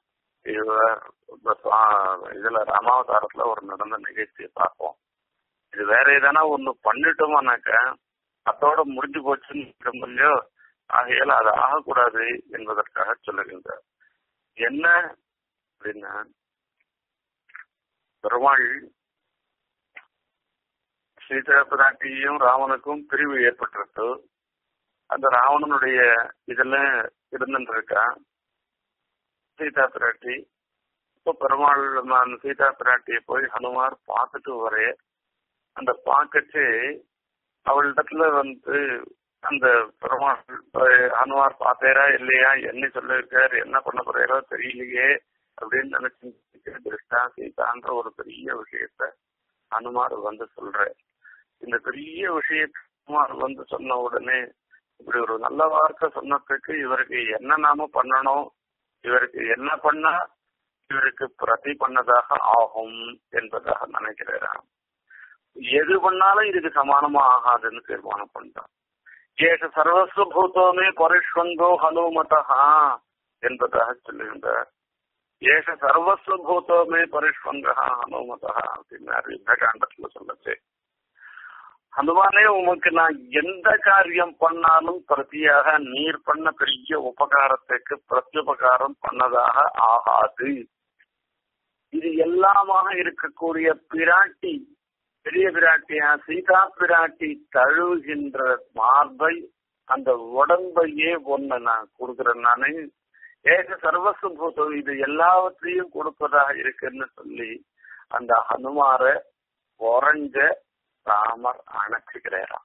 இதுல ராமாவதாரத்துல ஒரு நடந்த நிகழ்ச்சியை பார்ப்போம் இது வேற எதனா ஒண்ணு பண்ணிட்டோமானாக்க அதோட முடிஞ்சு போச்சுன்னு இல்லையோ ஆகையால அது ஆகக்கூடாது என்பதற்காக சொல்லுகின்றார் என்ன அப்படின்னா பெருமாள் சீதா பிராட்டியும் ராவனுக்கும் பிரிவு ஏற்பட்டிருக்கு அந்த ராவணனுடைய இதுல இருந்துட்டு இருக்கா சீதா பிராட்டி இப்போ பெருமாள் சீதா பிராட்டியை போய் ஹனுமார் பார்த்துட்டு வரே அந்த பார்க்கச்சு அவளிடத்துல வந்து அந்த பெருமாள் ஹனுமார் பார்த்தேரா இல்லையா என்ன சொல்லிருக்காரு என்ன பண்ண போறாரோ தெரியலையே அப்படின்னு நினைச்சு திருஷ்டா சீதான்ற ஒரு பெரிய விஷயத்த ஹனுமார் வந்து சொல்ற இந்த பெரிய விஷயத்த ஹனுமார் வந்து சொன்ன உடனே இப்படி ஒரு நல்ல வார்த்தை சொன்னதுக்கு இவருக்கு என்ன நாம பண்ணணும் இவருக்கு என்ன பண்ணா இவருக்கு பிரதி பண்ணதாக ஆகும் என்பதாக நினைக்கிறாராம் எது பண்ணாலும் இதுக்கு சமானமா ஆகாதுன்னு தீர்மானம் பண்ணிட்டான் ஏஷ சர்வஸ்வ பூதோமே பரிஷ்வங்கோ ஹனுமதா என்பதாக சொல்லுகின்றார் ஏஷ சர்வஸ்வ பூதோமே பரிஷ்வங்கா ஹனுமதா அப்படின்னு யுத்தகாண்டத்துல சொல்லச்சு ஹனுமானே உமக்கு நான் எந்த காரியம் பண்ணாலும் பிரதியாக நீர் பண்ண பெரிய உபகாரத்துக்கு பிரத்யுபகாரம் பண்ணதாக ஆகாது இது எல்லாமாக இருக்கக்கூடிய பிராட்டி பெரிய பிராட்டியா சீதா பிராட்டி தழுவுகின்ற மார்பை அந்த உடம்பையே ஒண்ணு நான் கொடுக்கிறேன் நானு ஏக சர்வஸ்வ பூதம் இது எல்லாவற்றையும் கொடுப்பதாக இருக்குன்னு சொல்லி அந்த ஹனுமார உறஞ்ச ராமர் அணைச்சுக்கிறாராம்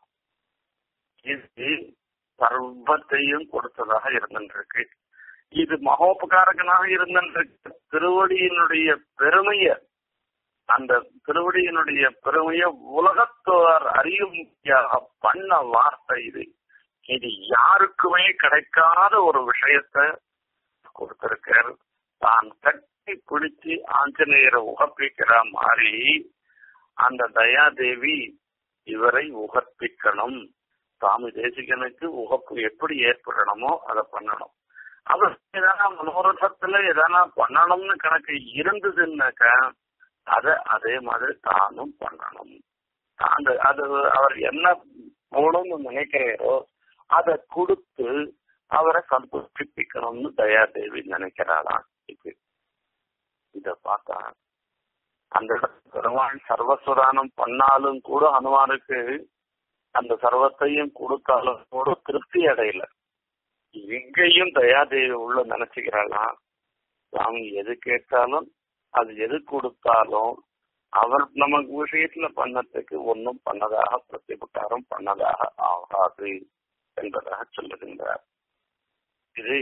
இது சர்வத்தையும் கொடுத்ததாக இருந்திருக்கு இது மகோபகாரகனாக இருந்திருக்கு திருவடியினுடைய பெருமைய அந்த திருவடியினுடைய பெருமைய உலகத்தோர் அறியும்படியாக பண்ண வார்த்தை இது இது யாருக்குமே கிடைக்காத ஒரு விஷயத்த கொடுத்திருக்கார் தான் கட்டி பிடிச்சு ஆஞ்சநேயரை உகப்பிக்கிற மாதிரி அந்த தயாதேவி இவரை உகப்பிக்கணும் சுவாமி தேசிகனுக்கு உகப்பு எப்படி ஏற்படணுமோ அதை பண்ணணும் அவர் எதனா மனோரதத்துல எதனா பண்ணணும்னு கணக்கு இருந்ததுன்னாக்கா அத அதே மாதிரி தானும் பண்ணணும் அந்த அது அவர் என்ன போகணும்னு நினைக்கிறாரோ அதை கொடுத்து அவரை சந்தோஷிப்பிக்கணும்னு தயாதேவி நினைக்கிறாளாம் இது இத பார்த்தா அந்த பெருமாள் சர்வஸ்வதானம் பண்ணாலும் கூட ஹனுமானுக்கு அந்த சர்வத்தையும் கொடுத்தாலும் கூட திருப்தி அடையல இங்கேயும் தயாதேவி உள்ள நினைச்சுக்கிறாளாம் சாமி எது கேட்டாலும் அது எது கொடுத்தாலும் அவர் நமக்கு விஷயத்துல பண்ணத்துக்கு ஒன்றும் பண்ணதாக பிரத்யுபகாரம் பண்ணதாக ஆகாது என்பதாக சொல்லுகின்றார் இது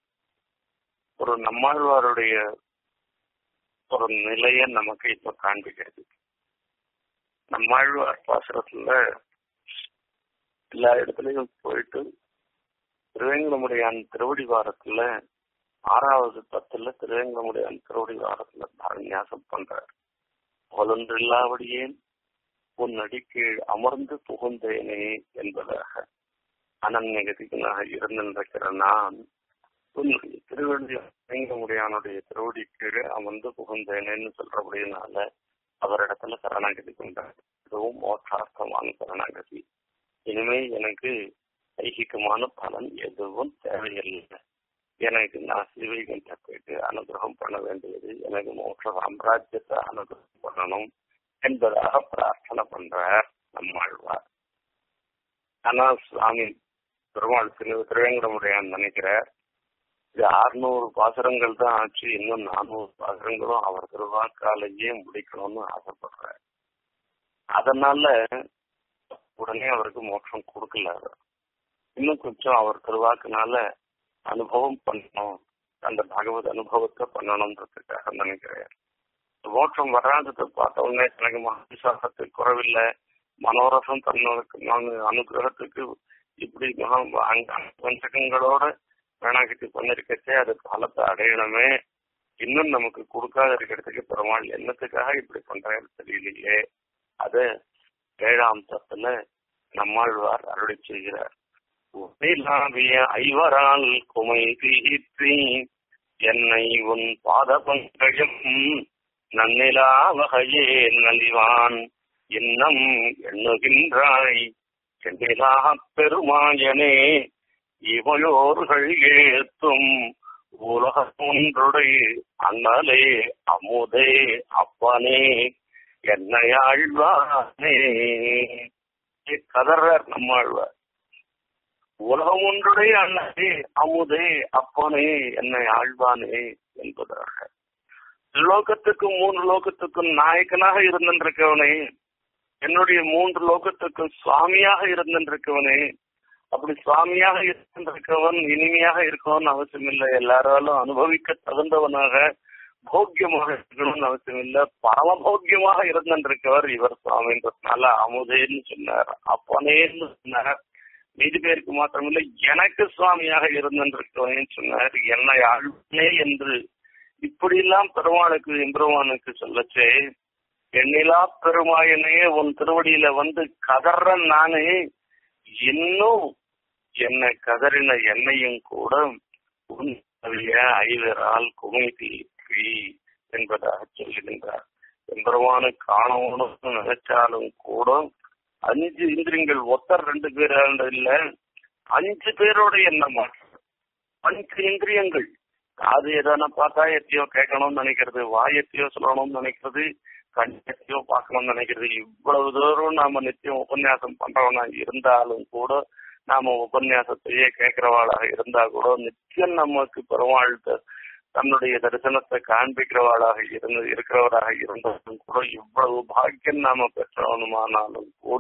ஒரு நம்மாழ்வாருடைய ஒரு நிலைய நமக்கு இப்ப காண்பிக்கிறது நம்மாழ்வார் பாசுரத்துல எல்லா இடத்துலயும் போயிட்டு திருவேங்கடமுடையான் திருவடி வாரத்துல ஆறாவது பத்துல திருவேங்கடமுடையான் திருவடி வாரத்துல பரநியாசம் பண்றார் புலன்றில்லாவடியேன் உன் அடிக்கீழ் அமர்ந்து புகுந்தேனே என்பதாக அனநெகதிகனாக இருந்திருக்கிற நான் உன்னுடைய திருவடி வேங்கமுடையானுடைய திருவடி கீழே அமர்ந்து புகுந்தேனேன்னு சொல்றபடினால அவரிடத்துல சரணாகதி கொண்டார் இதுவும் மோட்சார்த்தமான சரணாகதி இனிமே எனக்கு ஐகிகமான பலன் எதுவும் தேவையில்லை எனக்கு நான் சிவைகிட்ட போயிட்டு அனுகிரகம் பண்ண வேண்டியது எனக்கு மோட்ச சாம்ராஜ்யத்தை அனுகிரகம் பண்ணணும் என்பதாக பிரார்த்தனை பண்றார் நம்மாழ்வார் ஆனா சுவாமி பெருமாள் திரு திருவேங்கடமுடையான் நினைக்கிறார் இது அறுநூறு பாசுரங்கள் தான் ஆச்சு இன்னும் நானூறு பாசுரங்களும் அவர் திருவாக்காலேயே முடிக்கணும்னு ஆசைப்படுறார் அதனால உடனே அவருக்கு மோட்சம் கொடுக்கல அவர் இன்னும் கொஞ்சம் அவர் திருவாக்குனால அனுபவம் பண்ணணும் அந்த பகவத் அனுபவத்தை பண்ணணும்ன்றதுக்காக நினைக்கிறார் மோட்சம் வராததை பார்த்த உடனே எனக்கு மகிழ்ச்சாகத்துக்கு குறவில்லை மனோரசம் தன்னோருக்கு நான் அனுகிரகத்துக்கு இப்படி மகா பஞ்சகங்களோட வேணாக்கிட்டு பண்ணிருக்கச்சே அது பலத்தை அடையணுமே இன்னும் நமக்கு கொடுக்காத இருக்கிறதுக்கு பெருமாள் என்னத்துக்காக இப்படி பண்றாரு தெரியலையே அத ஏழாம் தத்துல நம்மாழ்வார் அருளி செய்கிறார் உன்னிலாவிய ஐவரால் குமை தீர்த்தி என்னை உன் பாத பங்கயம் நன்னிலா வகையே நலிவான் இன்னம் எண்ணுகின்றாய் சென்னிலா பெருமாயனே இவையோர்கள் ஏத்தும் உலகம் ஒன்றுடைய அண்ணலே அமுதே அப்பனே என்னையாழ்வானே கதறார் நம்மாழ்வார் உலகம் ஒன்றுடைய அண்ணனே அமுதே அப்பனே என்னை ஆழ்வானே என்பதாக லோகத்துக்கும் மூன்று லோகத்துக்கும் நாயக்கனாக இருந்திருக்கவனே என்னுடைய மூன்று லோகத்துக்கும் சுவாமியாக இருந்திருக்கவனே அப்படி சுவாமியாக இருந்திருக்கவன் இனிமையாக இருக்கணும்னு அவசியம் இல்லை எல்லாராலும் அனுபவிக்க தகுந்தவனாக போக்கியமாக இருக்கணும்னு அவசியம் இல்லை பரமபோக்கியமாக இருந்திருக்கவர் இவர் சுவாமின்றதுனால அமுதேன்னு சொன்னார் அப்பனேன்னு சொன்னார் மீதி பேருக்கு மாத்திரமில்லை எனக்கு சுவாமியாக இருந்திருக்கவனேன்னு சொன்னார் என்னை ஆழ்வனே என்று இப்படி எல்லாம் பெருமானுக்கு எம்பெருமானுக்கு சொல்லச்சே எண்ணிலா பெருமாயனே உன் திருவடியில வந்து கதற நானே இன்னும் என்னை கதறின என்னையும் கூட உன்னுடைய ஐவரால் குமைதி என்பதாக சொல்லுகின்றார் எம்பெருமானு காணணும்னு நினைச்சாலும் கூட அஞ்சு இந்திரியங்கள் ஒத்தர் ரெண்டு பேர் இல்ல அஞ்சு பேரோட என்ன மாற்றம் அஞ்சு இந்திரியங்கள் காது எதனா பார்த்தா எத்தையோ கேட்கணும்னு நினைக்கிறது வாயத்தையோ சொல்லணும்னு நினைக்கிறது கண்ணத்தையோ பார்க்கணும்னு நினைக்கிறது இவ்வளவு தூரம் நாம நித்தியம் உபன்யாசம் பண்றவனா இருந்தாலும் கூட நாம உபன்யாசத்தையே கேட்கிறவாளாக இருந்தா கூட நிச்சயம் நமக்கு பெருமாள் தன்னுடைய தரிசனத்தை காண்பிக்கிறவாளாக இருந்து இருக்கிறவராக இருந்தாலும் கூட இவ்வளவு பாக்கியம் நாம பெற்றவனுமானாலும் கூட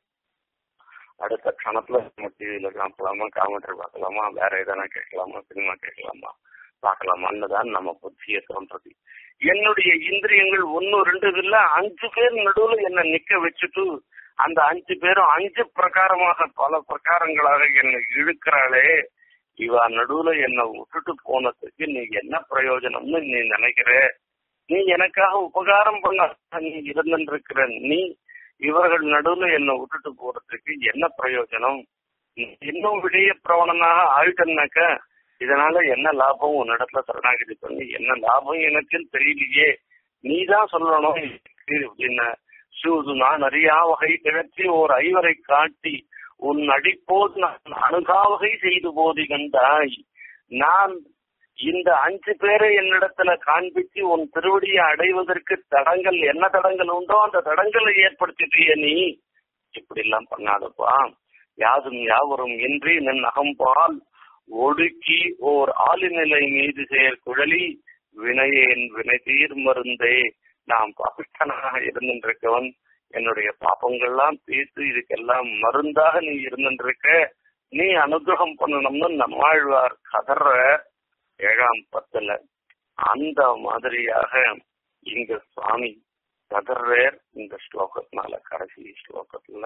அடுத்த க்ஷணத்துல நம்ம டிவியில காணலாமா காமெண்ட்ரி பார்க்கலாமா வேற எதனா கேட்கலாமா சினிமா கேட்கலாமா பார்க்கலாமான்னு தான் நம்ம புத்திய தோன்றது என்னுடைய இந்திரியங்கள் ஒன்னு ரெண்டு இல்ல அஞ்சு பேர் நடுவுல என்ன நிக்க வச்சுட்டு அந்த அஞ்சு பேரும் அஞ்சு பிரகாரமாக பல பிரகாரங்களாக என்னை இழுக்கிறாளே இவ நடுவுல என்ன விட்டுட்டு போனதுக்கு நீ என்ன பிரயோஜனம்னு நீ நினைக்கிற நீ எனக்காக உபகாரம் பண்ண நீ இருந்திருக்கிற நீ இவர்கள் நடுவுல என்ன விட்டுட்டு போறதுக்கு என்ன பிரயோஜனம் இன்னும் விடிய பிரவணனாக ஆயிட்டனாக்க இதனால என்ன லாபம் உன்னிடத்துல சரணாகிதி பண்ணி என்ன லாபம் எனக்குன்னு தெரியலையே நீ தான் சொல்லணும் என்ன சூது நான் அறியா வகை திகழ்ச்சி ஓர் ஐவரை காட்டி உன் அடிப்போது நான் அணுகாவகை செய்து போதி கண்டாய் நான் இந்த அஞ்சு பேரை என்னிடத்துல காண்பிச்சு உன் திருவடியை அடைவதற்கு தடங்கள் என்ன தடங்கள் உண்டோ அந்த தடங்களை ஏற்படுத்திட்டிய நீ இப்படி எல்லாம் பண்ணாதப்பா யாதும் யாவரும் இன்றி நின் அகம்பால் ஒடுக்கி ஓர் ஆளிநிலை மீது செயல் குழலி வினையேன் வினை தீர் மருந்தே நாம் பாபிஷ்டனாக இருந்திருக்கவன் என்னுடைய பாப்பங்கள்லாம் தீர்த்து இதுக்கெல்லாம் மருந்தாக நீ இருந்திருக்க நீ அனுகிரகம் பண்ணணும்னு நம்மாழ்வார் கதற ஏழாம் பத்துல அந்த மாதிரியாக இங்க சுவாமி கதர்வேர் இந்த ஸ்லோகத்தினால கடைசி ஸ்லோகத்துல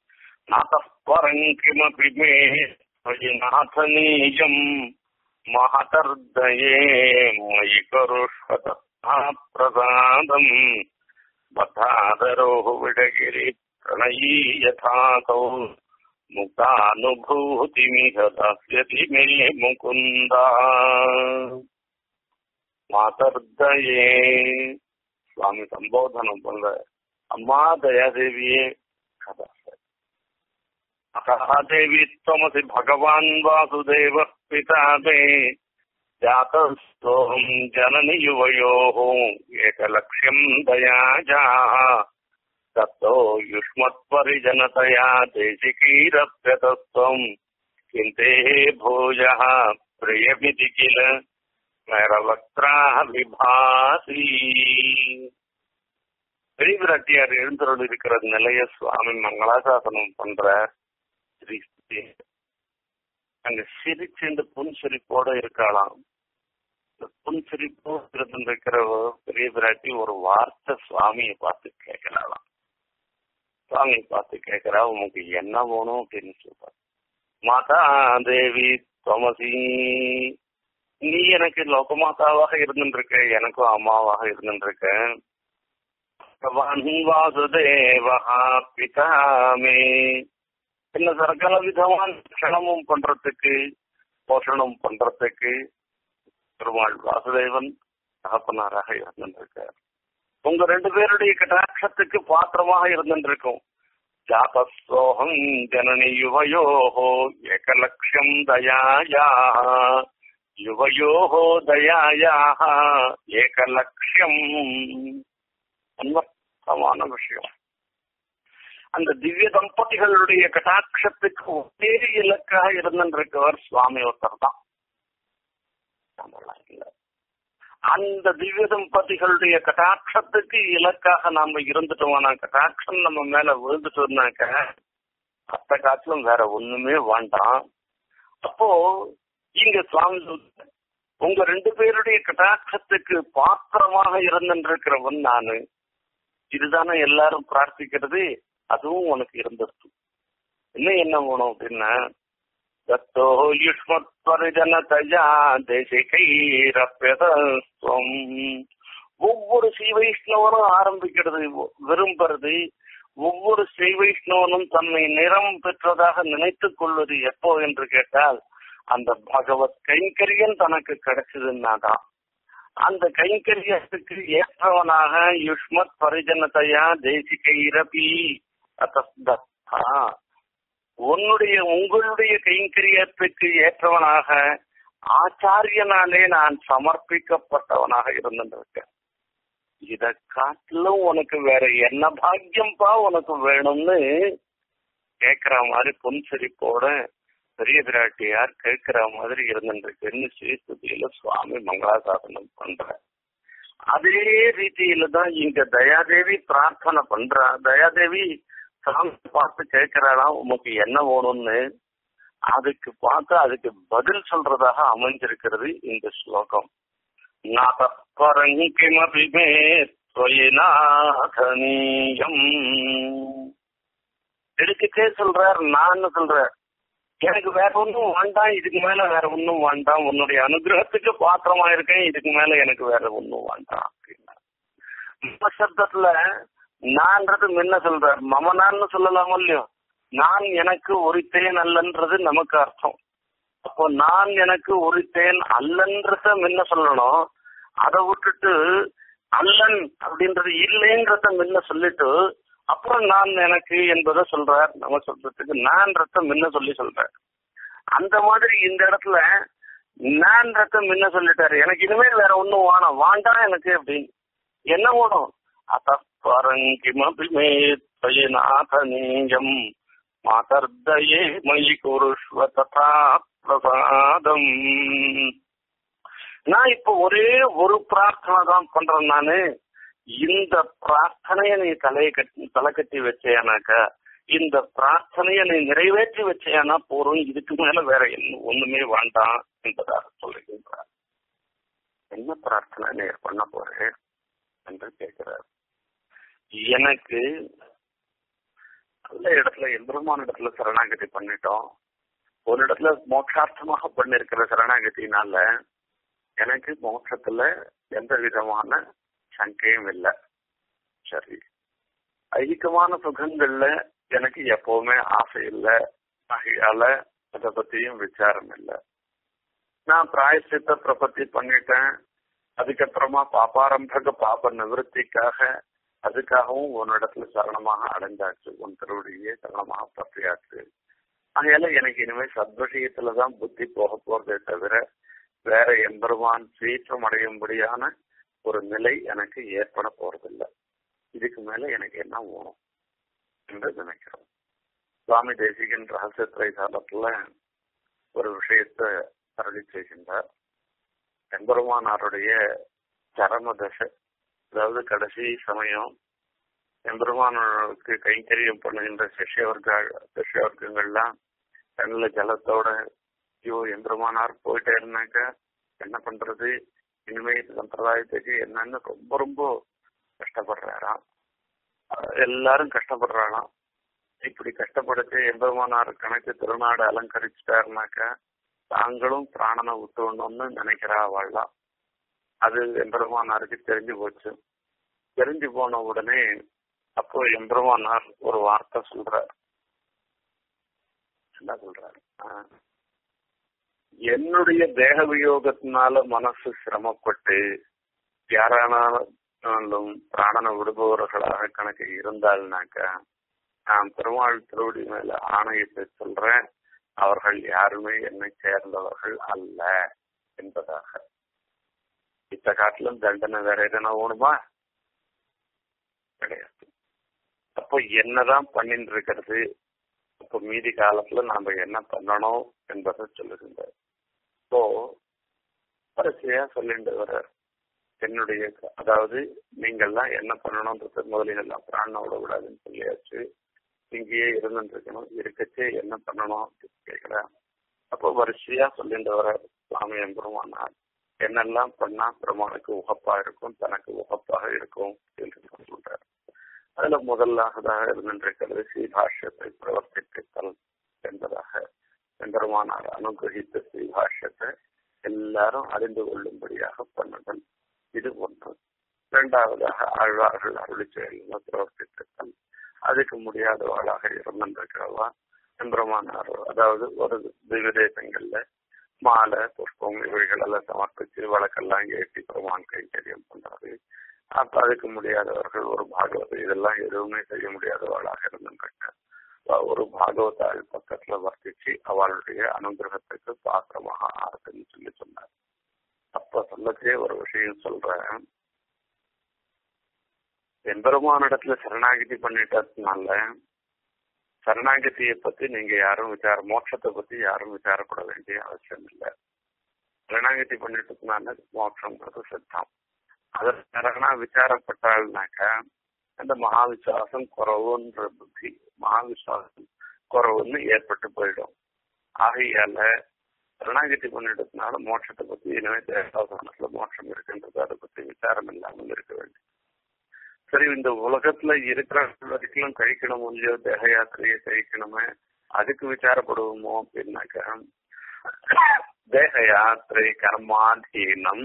நாதப்பரங்கிமபி மே நாதனீயம் மகதர்தயே மயி கருஷ்வத பிரசாதம் बधादरोः विडगिरि प्रणयी यथासौ मुक्तानुभूतिमिह दास्यति मे मुकुन्दा மாதர்தயே சுவாமி சம்போதனம் பண்ற அம்மா தயாதேவியே கதா அகாதேவி त्वमसि भगवान् वासुदेवः पिता मे जातस्तोऽहम् जननि युवयोः एकलक्ष्यम् दयाजाः ततो युष्मत्परिजनतया देशिकीरप्यतस्त्वम् चिन्ते भूयः प्रियमिति किल மேரவக்ராக விபாசி பெரியவிராட்டியார் எழுந்தருள் இருக்கிற நிலைய சுவாமி மங்களாசாசனம் பண்ற ஸ்ரீ அங்க சிரிச்சு இந்த புன் சிரிப்போட இருக்கலாம் இந்த புன் சிரிப்போடு இருந்திருக்கிற பெரிய பிராட்டி ஒரு வார்த்தை சுவாமியை பார்த்து கேட்கலாம் சுவாமியை பார்த்து கேட்கிறா உனக்கு என்ன வேணும் அப்படின்னு சொல்றாரு மாதா தேவி தோமசி நீ எனக்கு லோகமாதாவாக இருந்துருக்க எனக்கும் அம்மாவாக இருந்துருக்க வாசுதேவா பிதாமே என்ன சகல விதமான க்ஷணமும் பண்றதுக்கு போஷணம் பண்றதுக்கு பெருமாள் வாசுதேவன் தகப்பனாராக இருந்திருக்கார் உங்க ரெண்டு பேருடைய கட்டாட்சத்துக்கு பாத்திரமாக இருந்திருக்கும் ஜாதசோகம் ஜனனி யுவயோஹோ ஏகலட்சம் தயாயா யுவயோஹோ தயாயாக ஏகலட்சம் அன்வர்த்தமான விஷயம் அந்த திவ்ய தம்பதிகளுடைய கட்டாட்சத்துக்கு ஒரே இலக்காக இருந்திருக்கவர் சுவாமி ஒருத்தர் தான் அந்த திவ்ய தம்பதிகளுடைய கட்டாட்சத்துக்கு இலக்காக நாம இருந்துட்டோம்னா கட்டாட்சம் நம்ம மேல விழுந்துட்டோம்னாக்க அத்த காட்டிலும் வேற ஒண்ணுமே வேண்டாம் அப்போ இங்க சுவாமி உங்க ரெண்டு பேருடைய கட்டாட்சத்துக்கு பாத்திரமாக இருந்திருக்கிறவன் நானு இதுதானே எல்லாரும் பிரார்த்திக்கிறது அதுவும் உனக்கு இருந்துருச்சு இன்னும் என்ன வேணும் அப்படின்னா தத்தோ யுஷ்மத் பரிஜனதயா தேசிகைரப்பியதம் ஒவ்வொரு ஸ்ரீ வைஷ்ணவரும் ஆரம்பிக்கிறது விரும்புறது ஒவ்வொரு ஸ்ரீ வைஷ்ணவனும் தன்னை நிறம் பெற்றதாக நினைத்துக் கொள்வது எப்போ என்று கேட்டால் அந்த பகவத் கைங்கரியம் தனக்கு கிடைச்சதுன்னா தான் அந்த கைங்கரியத்துக்கு ஏற்றவனாக யுஷ்மத் பரிஜனதையா தேசிக இரபி அத்தஸ்தா உன்னுடைய உங்களுடைய கைங்கரியத்துக்கு ஏற்றவனாக ஆச்சாரியனாலே நான் சமர்ப்பிக்கப்பட்டவனாக இருந்திருக்கேன் இத காட்டிலும் உனக்கு வேற என்ன பாக்கியம்பா உனக்கு வேணும்னு கேக்குற மாதிரி பொன் சிரிப்போட பெரிய பிராட்டியார் கேட்கிற மாதிரி இருந்துருக்குன்னு ஸ்ரீஸ்துதியில சுவாமி மங்களாசாசனம் பண்ற அதே ரீதியில தான் இங்க தயாதேவி பிரார்த்தனை பண்றா தயாதேவி சாமி பார்த்து கேட்கிறாளாம் உமக்கு என்ன வேணும்னு அதுக்கு பார்த்து அதுக்கு பதில் சொல்றதாக அமைஞ்சிருக்கிறது இந்த ஸ்லோகம் நாதப்பரங்கிமபி மே நாதனீயம் எடுக்கச்சே சொல்றார் நான் சொல்றார் எனக்கு வேற ஒன்றும் வேண்டாம் இதுக்கு மேல வேற ஒன்றும் வேண்டாம் உன்னுடைய அனுகிரகத்துக்கு பாத்திரமா இருக்கேன் இதுக்கு மேல எனக்கு வேற ஒன்றும் வேண்டாம் அப்படின்னா மம சப்தத்துல நான்றது முன்ன சொல்றார் மமனான்னு சொல்லலாமோ இல்லையோ நான் எனக்கு ஒருத்தேன் அல்லன்றது நமக்கு அர்த்தம் அப்போ நான் எனக்கு ஒருத்தேன் அல்லன்றத முன்ன சொல்லணும் அதை விட்டுட்டு அல்லன் அப்படின்றது இல்லைன்றத முன்ன சொல்லிட்டு அப்புறம் நான் எனக்கு என்பதை சொல்றார் நம்ம சொல்றதுக்கு நான் ரத்தம் முன்ன சொல்லி சொல்றார் அந்த மாதிரி இந்த இடத்துல நான் ரத்தம் முன்ன சொல்லிட்டாரு எனக்கு இனிமேல் வேற ஒண்ணும் வேணாம் வாண்டாம் எனக்கு அப்படின்னு என்ன வேணும் அத்தரங்கிமபி மே நாதனீயம் மாதர்தயே மயி குருஷ்வ ததா பிரசாதம் நான் இப்ப ஒரே ஒரு பிரார்த்தனை தான் பண்றேன் நானு இந்த பிரார்த்தனைய நீ தலையை கட்டி தலை கட்டி வச்சேனாக்க இந்த பிரார்த்தனைய நீ நிறைவேற்றி வச்சேனா போறோம் இதுக்கு மேல வேற என்ன ஒண்ணுமே வேண்டாம் என்பதாக சொல்லுகின்றார் என்ன பிரார்த்தனை நீ பண்ண போறேன் என்று கேட்கிறார் எனக்கு நல்ல இடத்துல எம்பெருமான இடத்துல சரணாகதி பண்ணிட்டோம் ஒரு இடத்துல மோட்சார்த்தமாக பண்ணிருக்கிற சரணாகதினால எனக்கு மோட்சத்துல எந்த விதமான சங்கையும் இல்லை சரி ஐகிகமான சுகங்கள்ல எனக்கு எப்பவுமே ஆசை இல்லை ஆகையால அதை பத்தியும் விசாரம் இல்லை நான் பிராயசித்த பிரபத்தி பண்ணிட்டேன் அதுக்கப்புறமா பாப்பாரம்பக பாப நிவர்த்திக்காக அதுக்காகவும் உன்னிடத்துல சரணமாக அடைஞ்சாச்சு உன் திருவடியே சரணமாக பற்றியாச்சு ஆகையால எனக்கு இனிமே சத்விஷயத்துலதான் புத்தி போக போறதே தவிர வேற எம்பெருமான் சீற்றம் அடையும்படியான ஒரு நிலை எனக்கு ஏற்பட போறதில்லை இதுக்கு மேல எனக்கு என்ன வேணும் என்று நினைக்கிறோம் சுவாமி தேசிகன் ரகசிய திரைசாலத்துல ஒரு விஷயத்த அருளி செய்கின்றார் எம்பெருமானாருடைய சரம தசை அதாவது கடைசி சமயம் எம்பெருமானுக்கு கைங்கரியம் பண்ணுகின்ற சிஷ்யவர்க சிஷ்யவர்க்கங்கள்லாம் கண்ணில் ஜலத்தோட ஐயோ எம்பெருமானார் போயிட்டே இருந்தாக்க என்ன பண்றது இனிமே சம்பிரதாயத்துக்கு என்னன்னு ரொம்ப ரொம்ப கஷ்டப்படுறாராம் எல்லாரும் கஷ்டப்படுறாளாம் இப்படி கஷ்டப்படுத்து எம்பெருமானார் கணக்கு திருநாடு அலங்கரிச்சிட்டாருனாக்க தாங்களும் பிராணனை விட்டுணும்னு நினைக்கிறா அவள்லாம் அது எம்பெருமானாருக்கு தெரிஞ்சு போச்சு தெரிஞ்சு போன உடனே அப்போ எம்பெருமானார் ஒரு வார்த்தை சொல்றார் என்ன சொல்றாரு என்னுடைய தேக வியோகத்தினால மனசு சிரமப்பட்டு யாரானாலும் பிராணனை விடுபவர்களாக கணக்கு இருந்தால்னாக்கா நான் பெருமாள் திருவடி மேல ஆணையத்தை சொல்றேன் அவர்கள் யாருமே என்னை சேர்ந்தவர்கள் அல்ல என்பதாக இத்த காட்டிலும் தண்டனை வேற எதனா ஓணுமா கிடையாது அப்போ என்னதான் பண்ணிட்டு இருக்கிறது அப்போ மீதி காலத்துல நாம என்ன பண்ணணும் என்பதை சொல்லுகின்றார் இப்போ வரிசையா சொல்லிட்டு வர என்னுடைய அதாவது நீங்கள்லாம் என்ன பண்ணணும்ன்றது முதலில் எல்லாம் பிராண விட விடாதுன்னு சொல்லியாச்சு இங்கேயே இருந்துட்டு இருக்கணும் இருக்கச்சே என்ன பண்ணணும் அப்படின்னு கேட்கிறேன் அப்போ வரிசையா சொல்லிட்டு வர சுவாமி எம்பெருமானார் என்னெல்லாம் பண்ணா பெருமானுக்கு உகப்பா இருக்கும் தனக்கு உகப்பாக இருக்கும் என்று சொல்றார் அதுல முதலாவதாக இருந்திருக்கிறது ஸ்ரீபாஷ்யத்தை பிரவர்த்தித்தல் என்பதாக எம்பெருமானார் அனுகிரகித்த ஸ்ரீபாஷ்யத்தை எல்லாரும் அறிந்து கொள்ளும்படியாக பண்ணுதல் இது ஒன்று இரண்டாவதாக ஆழ்வார்கள் அருளி செயல்கள் பிரவர்த்தித்தல் அதுக்கு முடியாதவளாக இருந்திருக்கிறவா எம்பெருமானார் அதாவது ஒரு திவ்ய தேசங்கள்ல மாலை புஷ்பம் இவைகள் எல்லாம் சமர்ப்பிச்சு வழக்கெல்லாம் ஏற்றி பெருமான் கைங்கரியம் பண்றாரு அப்ப அதுக்கு முடியாதவர்கள் ஒரு பாகவத இதெல்லாம் எதுவுமே செய்ய முடியாதவளாக இருந்திருக்க ஒரு பாகவதாள் பக்கத்துல வர்த்திச்சு அவளுடைய அனுகிரகத்துக்கு பாத்திரமாக ஆறுதுன்னு சொல்லி சொன்னார் அப்ப சொல்லச்சே ஒரு விஷயம் சொல்றேன் எம்பெருமானிடத்துல சரணாகிதி பண்ணிட்டதுனால சரணாகதியை பத்தி நீங்க யாரும் விசார மோட்சத்தை பத்தி யாரும் விசாரப்பட வேண்டிய அவசியம் இல்லை சரணாகதி பண்ணிட்டதுனால மோட்சங்கிறது சித்தம் அதற்கான விசாரப்பட்டாள்னாக்க அந்த மகாவிசுவாசம் குறவுன்ற புத்தி மகாவிசுவாசம் குறவுன்னு ஏற்பட்டு போயிடும் ஆகையால சரணாகதி பண்ணிட்டதுனால மோட்சத்தை பத்தி இனிமே தேவதாசனத்துல மோட்சம் இருக்குன்றது அதை பத்தி விசாரம் இல்லாமல் இருக்க வேண்டும் சரி இந்த உலகத்துல இருக்கிற வரைக்கும் கழிக்கணும் இல்லையோ தேக யாத்திரையை கழிக்கணுமே அதுக்கு விசாரப்படுவோமோ அப்படின்னாக்க தேக யாத்திரை கர்மாதீனம்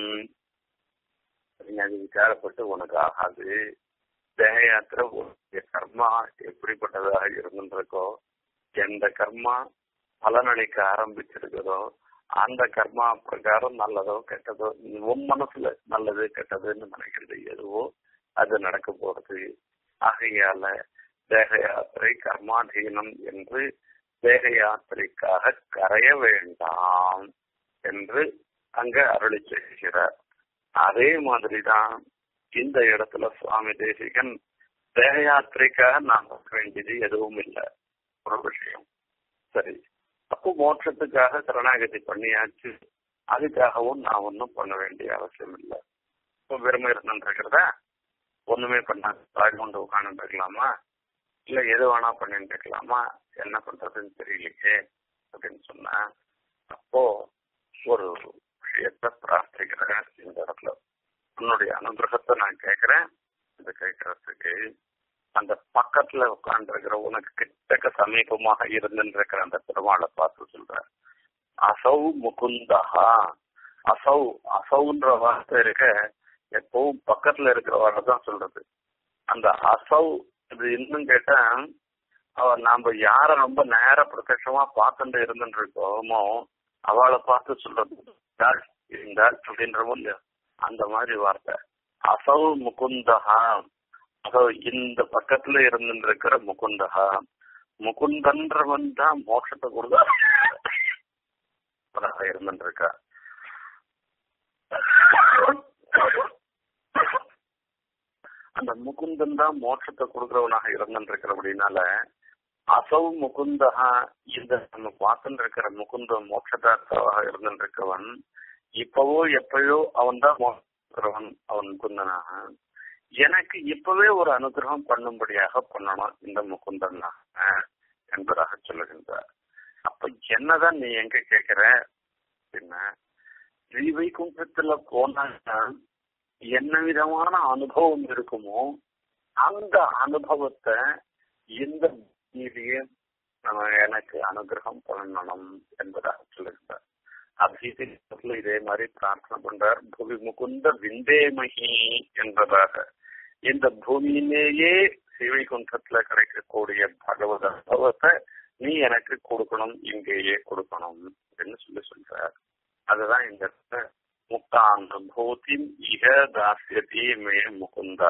அது விசாரப்பட்டு உனக்கு ஆகாது தேக யாத்திரை கர்மா எப்படிப்பட்டதாக இருந்துருக்கோ எந்த கர்மா பலனளிக்க ஆரம்பிச்சிருக்கிறதோ அந்த கர்மா பிரகாரம் நல்லதோ கெட்டதோ உன் மனசுல நல்லது கெட்டதுன்னு நினைக்கிறது எதுவோ அது நடக்க போறது ஆகையால தேக யாத்திரை கர்மாதீனம் என்று தேக யாத்திரைக்காக கரைய வேண்டாம் என்று அங்க அருளி செய்கிறார் அதே மாதிரிதான் இந்த இடத்துல சுவாமி தேசிகன் தேக யாத்திரைக்காக நான் பார்க்க வேண்டியது எதுவும் இல்லை ஒரு விஷயம் சரி அப்போ மோட்சத்துக்காக சரணாகதி பண்ணியாச்சு அதுக்காகவும் நான் ஒன்றும் பண்ண வேண்டிய அவசியம் இல்லை இப்போ வெறுமை இருந்துருக்கிறத ஒண்ணுமே பண்ணாது தாய் கொண்டு உட்காந்து இருக்கலாமா இல்ல எது வேணா பண்ணிட்டு இருக்கலாமா என்ன பண்றதுன்னு தெரியலையே அப்படின்னு சொன்னா அப்போ ஒரு விஷயத்த பிரார்த்திக்கிறேன் இந்த இடத்துல உன்னுடைய அனுகிரகத்தை நான் கேட்கிறேன் இது கேட்கறதுக்கு அந்த பக்கத்துல உட்கார்ந்து இருக்கிற உனக்கு கிட்டக்க சமீபமாக இருந்துருக்கிற அந்த பெருமாளை பார்த்து சொல்ற அசௌ முகுந்தஹா அசௌ அசௌன்ற வார்த்தை இருக்க எப்பவும் பக்கத்துல இருக்கிறவரை தான் சொல்றது அந்த அசௌ இது இன்னும் கேட்டா அவ நாம யார ரொம்ப நேர பிரத்யட்சமா பார்த்துட்டு இருந்துட்டு இருக்கோமோ அவளை பார்த்து சொல்றது இருந்தால் அப்படின்றமோ இல்லையா அந்த மாதிரி வார்த்தை அசௌ முகுந்தஹா அதோ இந்த பக்கத்துல இருந்துட்டு இருக்கிற முகுந்தஹா முகுந்தன்றவன் தான் மோட்சத்தை கொடுத்தா இருந்துட்டு இருக்கா அந்த முகுந்தன் தான் மோட்சத்தை கொடுக்கிறவனாக இருந்திருக்கிறபடினால அசௌ முகுந்தகா இந்த நம்ம பார்த்துட்டு இருக்கிற முகுந்த மோட்சதார்த்தாவாக இருந்திருக்கவன் இப்பவோ எப்பயோ அவன் தான் மோட்சவன் அவன் முகுந்தனாக எனக்கு இப்பவே ஒரு அனுகிரகம் பண்ணும்படியாக பண்ணணும் இந்த முகுந்தன் என்பதாக சொல்லுகின்றார் அப்ப என்னதான் நீ எங்க கேக்குற அப்படின்னா ஸ்ரீவைகுண்டத்துல போனாங்கன்னா என்ன விதமான அனுபவம் இருக்குமோ அந்த அனுபவத்தை இந்த பூமியிலேயே நம்ம எனக்கு அனுகிரகம் பண்ணணும் என்பதாக சொல்லுகிறார் அபிஷேகத்துல இதே மாதிரி பிரார்த்தனை பண்றார் புவி முகுந்த விந்தேமகி என்பதாக இந்த பூமியிலேயே சிவைகுண்டத்துல கிடைக்கக்கூடிய பகவத அனுபவத்தை நீ எனக்கு கொடுக்கணும் இங்கேயே கொடுக்கணும் அப்படின்னு சொல்லி சொல்றார் அதுதான் இந்த முக்தானுபூதி இக தாசியதி மே முகுந்தா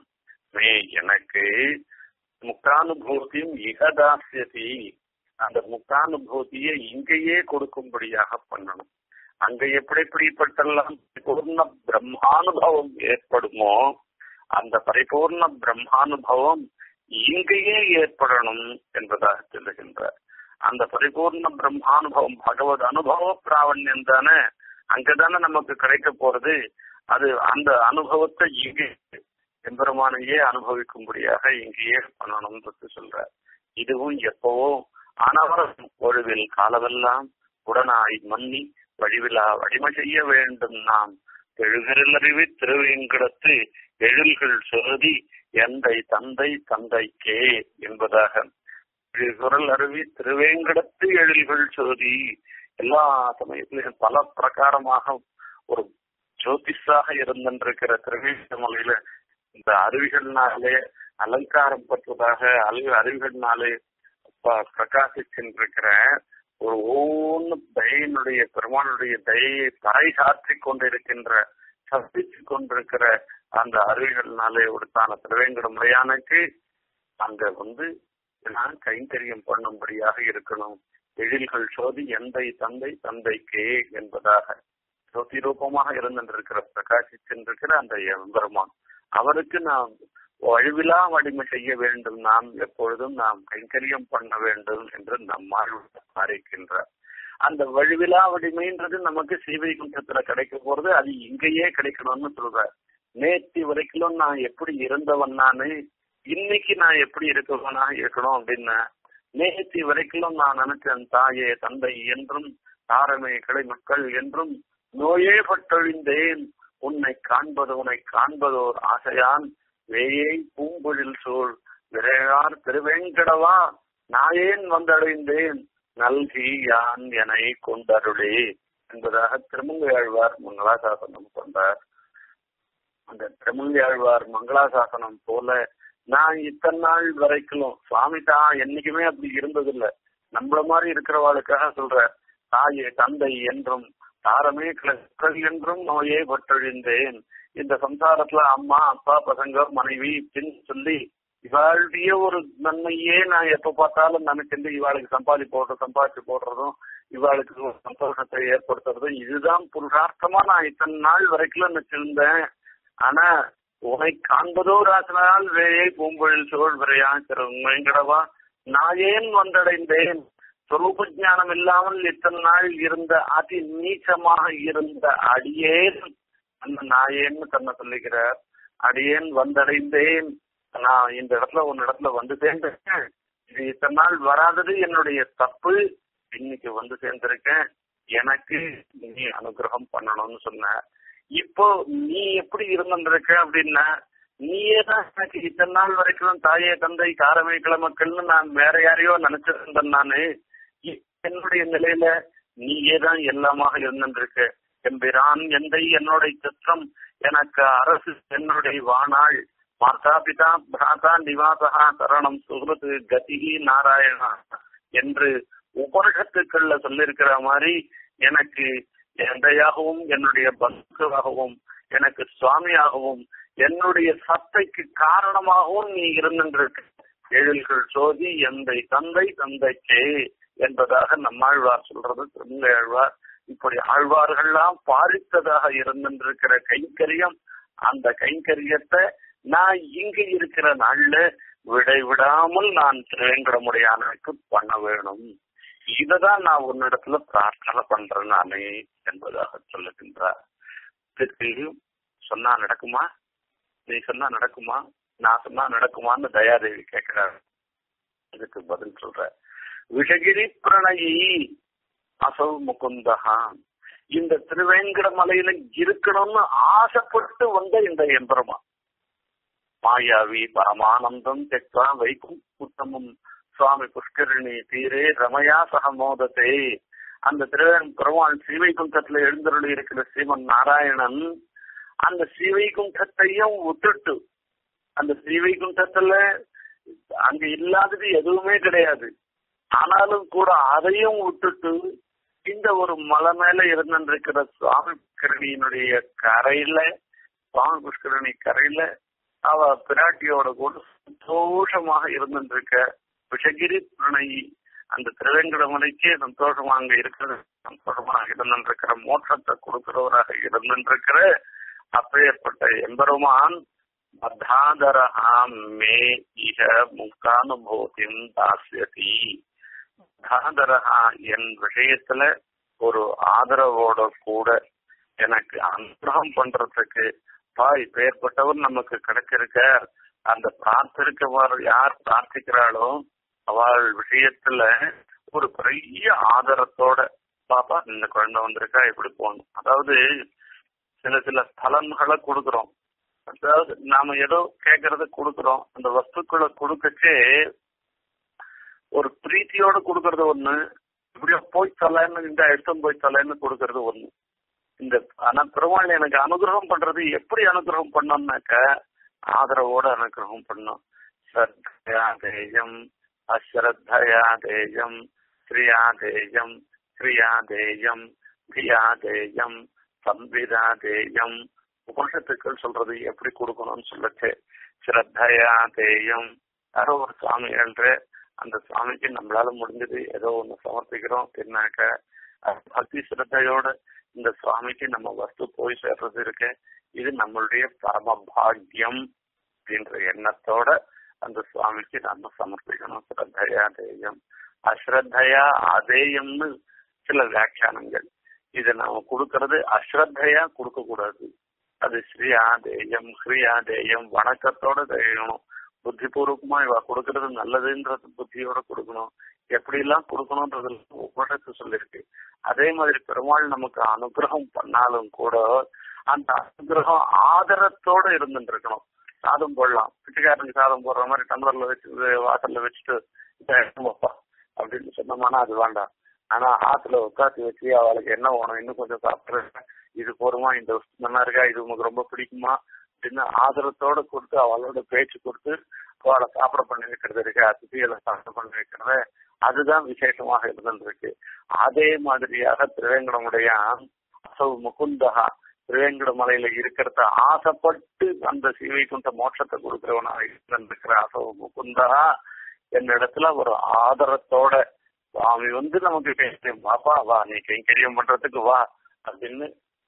மே எனக்கு முக்தானுபூதியும் இக தாசியதி அந்த முக்தானுபூதியை இங்கேயே கொடுக்கும்படியாக பண்ணணும் அங்க எப்படி எப்படிப்பட்டெல்லாம் பரிபூர்ண பிரம்மானுபவம் ஏற்படுமோ அந்த பரிபூர்ண பிரம்மானுபவம் இங்கேயே ஏற்படணும் என்பதாக சொல்லுகின்றார் அந்த பரிபூர்ண பிரம்மானுபவம் பகவத் அனுபவ பிராவண்யம் தானே அங்கதானே நமக்கு கிடைக்க போறது அது அந்த அனுபவத்தை இங்கே எம்பெருமானையே அனுபவிக்கும்படியாக இங்கேயே பண்ணணும்ன்றது சொல்ற இதுவும் எப்பவோ ஆனவரம் ஒழுவில் காலவெல்லாம் உடனாய் மன்னி வழிவிழா வடிமை செய்ய வேண்டும் நாம் எழுகரிலறிவி திருவேங்கடத்து எழில்கள் சொருதி எந்தை தந்தை தந்தைக்கே என்பதாக குரல் அருவி திருவேங்கடத்து எழில்கள் சோதி எல்லா சமயத்திலும் பல பிரகாரமாக ஒரு ஜோதிஷாக இருந்திருக்கிற திருவேங்கமலையில இந்த அருவிகள்னாலே அலங்காரம் பெற்றதாக அறிவு அறிவுகள்னாலே பிரகாசிச்சிருக்கிற ஒரு ஒவ்வொன்று தயனுடைய பெருமானுடைய தயையை பறைசாற்றி கொண்டிருக்கின்ற சந்திச்சு கொண்டிருக்கிற அந்த அறிவுகள்னாலே உடுத்தான திருவேங்கட முறையானுக்கு அங்க வந்து நான் கைங்கரியம் பண்ணும்படியாக இருக்கணும் எழில்கள் சோதி எந்தை தந்தை தந்தைக்கே என்பதாக சோதி ரூபமாக இருந்திருக்கிற பிரகாசிச்சிருக்கிற அந்த எம்பெருமான் அவருக்கு நாம் வழுவிலா வடிமை செய்ய வேண்டும் நாம் எப்பொழுதும் நாம் கைங்கரியம் பண்ண வேண்டும் என்று நம்மால் அறிக்கின்றார் அந்த வழுவிலா வடிமைன்றது நமக்கு சீவை குன்றத்துல கிடைக்க போறது அது இங்கேயே கிடைக்கணும்னு சொல்ற நேற்று வரைக்கும் நான் எப்படி இருந்தவன் நானு இன்னைக்கு நான் எப்படி இருக்கவனா இருக்கணும் அப்படின்னு நேற்று வரைக்கும் நான் நினைச்சேன் தாயே தந்தை என்றும் தாரமே கிளை மக்கள் என்றும் நோயே பட்டொழிந்தேன் உன்னை காண்பது உன்னை காண்பதோர் ஆசையான் வேயை பூம்பொழில் சூழ் விரையார் திருவேங்கடவா நாயேன் வந்தடைந்தேன் நல்கி யான் என கொண்டருளே என்பதாக திருமங்கையாழ்வார் மங்களாசாசனம் கொண்டார் அந்த திருமங்கையாழ்வார் மங்களாசாசனம் போல நான் இத்தனை நாள் வரைக்கும் சுவாமி தான் என்னைக்குமே அப்படி இருந்ததில்லை நம்மள மாதிரி இருக்கிறவாளுக்காக சொல்ற தாயே தந்தை என்றும் தாரமே கிளர்கள் என்றும் நோயே பற்றழிந்தேன் இந்த சம்சாரத்துல அம்மா அப்பா பசங்க மனைவி பின் சொல்லி இவாளுடைய ஒரு நன்மையே நான் எப்ப பார்த்தாலும் நினைச்சிருந்து இவாளுக்கு சம்பாதி போடுற சம்பாதிச்சு போடுறதும் இவாளுக்கு ஒரு சந்தோஷத்தை ஏற்படுத்துறதும் இதுதான் புருஷார்த்தமா நான் இத்தனை நாள் வரைக்கும் நினைச்சிருந்தேன் ஆனா உனை காண்பதோ ராசனால் வேயை பூம்பொழில் சோழ் விரையாங்கிறவா நான் ஏன் வந்தடைந்தேன் சொரூப ஞானம் இல்லாமல் இத்தனை நாள் இருந்த அதி நீச்சமாக இருந்த அடியேன் அந்த நாயேன்னு தன்னை சொல்லிக்கிறார் அடியேன் வந்தடைந்தேன் நான் இந்த இடத்துல ஒரு இடத்துல வந்து சேர்ந்திருக்கேன் இது இத்தனை நாள் வராதது என்னுடைய தப்பு இன்னைக்கு வந்து சேர்ந்திருக்கேன் எனக்கு நீ அனுகிரகம் பண்ணணும்னு சொன்ன இப்போ நீ எப்படி இருந்திருக்க அப்படின்னா நீயே தான் எனக்கு இத்தனை நாள் வரைக்கும் தாயே தந்தை காரமை கிழமக்கள்னு நான் வேற யாரையோ நினைச்சிருந்தேன் நானு என்னுடைய நிலையில நீயே தான் எல்லாமாக இருந்திருக்க எம்பிரான் எந்தை என்னுடைய சித்திரம் எனக்கு அரசு என்னுடைய வானாள் மாதா பிதா பிராதா நிவாசகா சரணம் சுகிருத்து கதிகி நாராயணா என்று உபனிஷத்துக்கள்ல சொல்லியிருக்கிற மாதிரி எனக்கு எந்தையாகவும் என்னுடைய பந்துவாகவும் எனக்கு சுவாமியாகவும் என்னுடைய சத்தைக்கு காரணமாகவும் நீ இருந்திருக்க எழில்கள் சோதி எந்தை தந்தை தந்தைக்கே என்பதாக நம்மாழ்வார் சொல்றது திருமங்கையாழ்வார் இப்படி ஆழ்வார்கள்லாம் பாரித்ததாக இருந்திருக்கிற கைங்கரியம் அந்த கைங்கரியத்தை நான் இங்க இருக்கிற நாள்ல விடை விடாமல் நான் திருவேங்கடமுடையானுக்கு பண்ண வேணும் இததான் நான் உன்னிடத்துல பிரார்த்தனை பண்றேன் நானே என்பதாக சொல்லுகின்றார் சொன்னா நடக்குமா நீ சொன்னா நடக்குமா நான் சொன்னா நடக்குமான்னு தயாதேவி கேட்கிறார் இதுக்கு பதில் சொல்ற விஷகிரி பிரணயி அசௌ முகுந்தகா இந்த திருவேங்கட மலையில இருக்கணும்னு ஆசைப்பட்டு வந்த இந்த எம்பெருமா மாயாவி பரமானந்தம் தெக்வா வைக்கும் உத்தமும் சுவாமி புஷ்கரணி தீரே ரமயா சகமோதத்தை அந்த திருவேன் பெருமாள் ஸ்ரீவைகுண்டத்துல எழுந்தருளி இருக்கிற ஸ்ரீமன் நாராயணன் அந்த ஸ்ரீவைகுண்டத்தையும் விட்டுட்டு அந்த ஸ்ரீவைகுண்டத்துல அங்க இல்லாதது எதுவுமே கிடையாது ஆனாலும் கூட அதையும் விட்டுட்டு இந்த ஒரு மலை மேல இருந்திருக்கிற சுவாமி புஷ்கரணியினுடைய கரையில சுவாமி புஷ்கரணி கரையில அவ பிராட்டியோட கூட சந்தோஷமாக இருந்திருக்க விஷகிரி பிரணயி அந்த திருவேங்கடமலைக்கே சந்தோஷமா அங்க இருக்கிற சந்தோஷமாக இருந்திருக்கிற மோட்சத்தை கொடுக்கிறவராக இருந்திருக்கிற அப்பேற்பட்ட எம்பெருமான் மத்தாதரஹாம் மே இக முக்தானுபூதிம் தாசியதி மத்தாதரஹா என் விஷயத்துல ஒரு ஆதரவோட கூட எனக்கு அனுகிரகம் பண்றதுக்கு பாய் பேர்பட்டவர் நமக்கு கிடைச்சிருக்க அந்த பிரார்த்திருக்கவர் யார் பிரார்த்திக்கிறாளோ அவள் விஷயத்துல ஒரு பெரிய ஆதரத்தோட பாப்பா இந்த குழந்தை வந்திருக்கா எப்படி போகணும் அதாவது சில சில பலன்களை கொடுக்குறோம் அதாவது நாம ஏதோ கேட்கறத கொடுக்குறோம் அந்த வஸ்துக்களை கொடுக்கச்சே ஒரு பிரீத்தியோட கொடுக்கறது ஒண்ணு இப்படியா போய் தொலைன்னு இந்த எடுத்தும் போய் தொலைன்னு கொடுக்கறது ஒண்ணு இந்த ஆனா பெருமாள் எனக்கு அனுகிரகம் பண்றது எப்படி அனுகிரகம் பண்ணோம்னாக்க ஆதரவோட அனுகிரகம் பண்ணும் ஸ்ரத்தயா தேயம் அஸ்ரத்தயா தேயம் ஸ்ரீயா தேயம் கிரியா தேயம் தியா தேயம் சம்பிதா தேயம் உபனிஷத்துக்கள் சொல்றது எப்படி கொடுக்கணும்னு சொல்லச்சு ஸ்ரத்தையா தேயம் யாரோ ஒரு சுவாமி என்று அந்த சுவாமிக்கு நம்மளால முடிஞ்சது ஏதோ ஒண்ணு சமர்ப்பிக்கிறோம் அப்படின்னாக்க அது பக்தி சிரத்தையோட இந்த சுவாமிக்கு நம்ம வஸ்து போய் சேர்றது இருக்கு இது நம்மளுடைய பரம பாக்கியம் அப்படின்ற எண்ணத்தோட அந்த சுவாமிக்கு நம்ம சமர்ப்பிக்கணும் ஸ்ரத்தையா தேயம் அஸ்ரத்தையா அதேயம்னு சில வியாக்கியானங்கள் இதை நாம கொடுக்கறது அஸ்ரத்தையா கொடுக்க கூடாது அது ஸ்ரீயா தேயம் ஸ்ரீயா தேயம் வணக்கத்தோட தேயணும் புத்திபூர்வமா இவ கொடுக்கறது நல்லதுன்றது புத்தியோட கொடுக்கணும் எப்படி எல்லாம் கொடுக்கணும்ன்றது உபனிஷத்து சொல்லிருக்கு அதே மாதிரி பெருமாள் நமக்கு அனுகிரகம் பண்ணாலும் கூட அந்த அனுகிரகம் ஆதரத்தோட இருந்துட்டு இருக்கணும் சாதம் போடலாம் பிச்சைக்காரனுக்கு சாதம் போடுற மாதிரி டம்ளர்ல வச்சு வாசல்ல வச்சுட்டு இதை எடுத்துப்பா அப்படின்னு சொன்னோம்னா அது வேண்டாம் ஆனா ஆத்துல உட்காந்து வச்சு அவளுக்கு என்ன வேணும் இன்னும் கொஞ்சம் சாப்பிடுறேன் இது போருமா இந்த நல்லா இருக்கா இது உங்களுக்கு ரொம்ப பிடிக்குமா அப்படின்னு ஆதரத்தோட கொடுத்து அவளோட பேச்சு கொடுத்து அவளை சாப்பிட பண்ணி வைக்கிறது இருக்கு அதிதிகளை சாப்பிட பண்ணி வைக்கிறது அதுதான் விசேஷமாக இருந்திருக்கு அதே மாதிரியாக திருவேங்கடமுடைய அசவு முகுந்தகா திருவேங்கட மலையில இருக்கிறத ஆசைப்பட்டு அந்த சீவைக்குண்ட மோட்சத்தை கொடுக்கிறவனாக இருந்திருக்கிற அசவு முகுந்தகா என்னிடத்துல ஒரு ஆதரத்தோட சுவாமி வந்து நமக்கு கைங்கரியம் வாப்பா வா நீ கைங்கரியம் பண்றதுக்கு வா அப்படின்னு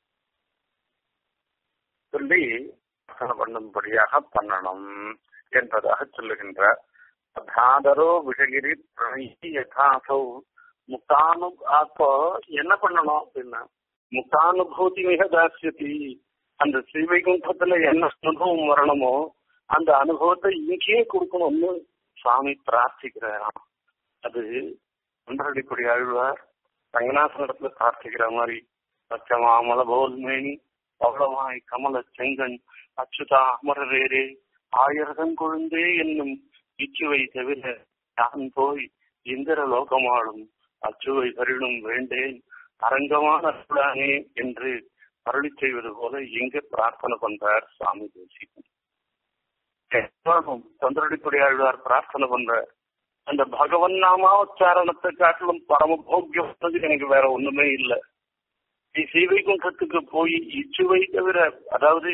சொல்லி பண்ணும்படியாக பண்ணணும் என்பதாக சொல்லுகின்றார் தாதரோ விஷகிரி பிரணயி யதாசௌ முக்தானு அப்போ என்ன பண்ணணும் அப்படின்னா முக்தானுபூதி மிக தாசியதி அந்த ஸ்ரீவைகுண்டத்துல என்ன அனுபவம் வரணுமோ அந்த அனுபவத்தை இங்கேயே கொடுக்கணும்னு சுவாமி பிரார்த்திக்கிறாராம் அது ஒன்றடிப்படி ஆழ்வார் ரங்கநாதனிடத்துல பிரார்த்திக்கிற மாதிரி பச்சமாமல போல்மேனி பவளமாய் கமல செங்கன் அச்சுதா அமரரேரே ஆயிரதம் கொழுந்தே என்னும் இச்சுவை தவிர நான் போய் இந்திர லோகமாடும் அச்சுவை பரிணும் வேண்டேன் அரங்கமான அருளானே என்று அருளி செய்வது போல எங்க பிரார்த்தனை பண்றார் சுவாமி தேசிகன் தொந்தரடிப்படி ஆழ்வார் பிரார்த்தனை பண்றார் அந்த பகவன் நாமாச்சாரணத்தை காட்டிலும் பரம போக்கியம் எனக்கு வேற ஒண்ணுமே இல்லை நீ சீவைகுண்டத்துக்கு போய் இச்சுவை தவிர அதாவது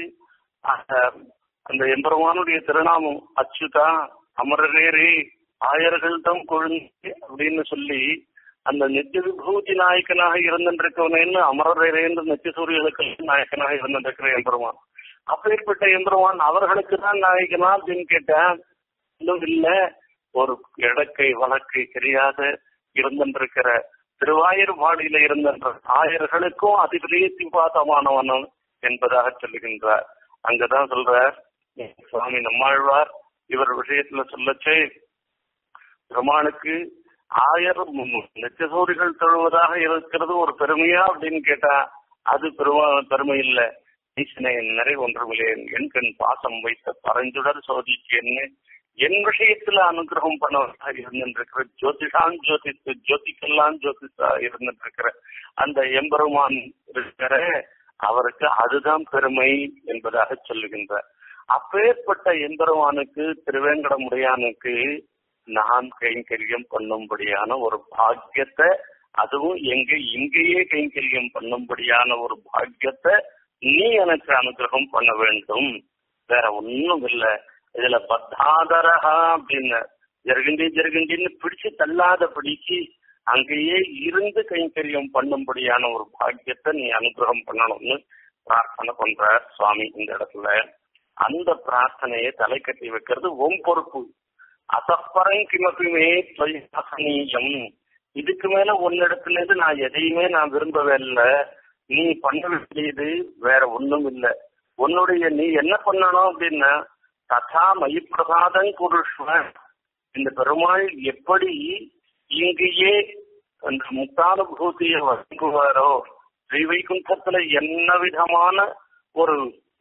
அந்த எம்பெருமானுடைய திருநாமம் அச்சுதா அமரரேரே ஆயர்கள் தான் கொழுந்து அப்படின்னு சொல்லி அந்த நித்திய விபூதி நாயக்கனாக இருந்திருக்கவனேன்னு அமரரேரேன்னு நித்திய சூரியர்களுக்கு நாயக்கனாக இருந்திருக்கிற எம்பெருமான் அப்பேற்பட்ட எம்பெருமான் அவர்களுக்கு தான் நாயக்கனா அப்படின்னு கேட்டேன் இன்னும் இல்ல ஒரு இடக்கை வழக்கை தெரியாத இருந்திருக்கிற திருவாயூர்பாடியில இருந்த ஆயர்களுக்கும் அதிபதியே சிவாதமானவனும் என்பதாக சொல்லுகின்றார் அங்கதான் சொல்றார் சுவாமி நம்மாழ்வார் இவர் விஷயத்துல சொல்லச்சே பெருமானுக்கு ஆயிரம் நிச்சசூரிகள் தொழுவதாக இருக்கிறது ஒரு பெருமையா அப்படின்னு கேட்டா அது பெருமா பெருமை இல்ல ஈசனை நிறை ஒன்றுமில்லேன் என் கண் பாசம் வைத்த பரஞ்சுடர் சோதிக்கேன்னு என் விஷயத்துல அனுகிரகம் பண்ணவராக இருந்திருக்கிற ஜோதிஷான் ஜோதித்து ஜோதிக்கெல்லாம் ஜோதிஷா இருந்திருக்கிற அந்த எம்பெருமான் இருக்கிற அவருக்கு அதுதான் பெருமை என்பதாக சொல்லுகின்றார் அப்பேற்பட்ட எம்பெருமானுக்கு திருவேங்கடமுடையானுக்கு நான் கைங்கரியம் பண்ணும்படியான ஒரு பாக்கியத்தை அதுவும் எங்க இங்கேயே கைங்கரியம் பண்ணும்படியான ஒரு பாக்கியத்தை நீ எனக்கு அனுகிரகம் பண்ண வேண்டும் வேற ஒண்ணும் இல்லை இதுல பத்தாதரகா அப்படின்னு ஜெருகண்டி ஜெருகண்டின்னு பிடிச்சு தள்ளாத பிடிச்சு அங்கேயே இருந்து கைங்கரியம் பண்ணும்படியான ஒரு பாக்கியத்தை நீ அனுகிரகம் பண்ணணும்னு பிரார்த்தனை பண்றார் சுவாமி இந்த இடத்துல அந்த பிரார்த்தனையை தலை கட்டி வைக்கிறது உன் பொறுப்பு அசப்பரம் கிமப்பிமே துவயாசனீயம் இதுக்கு மேல உன்னிடத்துல இருந்து நான் எதையுமே நான் விரும்பவே இல்லை நீ பண்ண வேண்டியது வேற ஒண்ணும் இல்லை உன்னுடைய நீ என்ன பண்ணணும் அப்படின்னா ததா மயி பிரசாதம் குருஷ்வ இந்த பெருமாள் எப்படி இங்கேயே அந்த முக்தானுபூதியை வழங்குவாரோ ஸ்ரீவைகுண்டத்துல என்ன விதமான ஒரு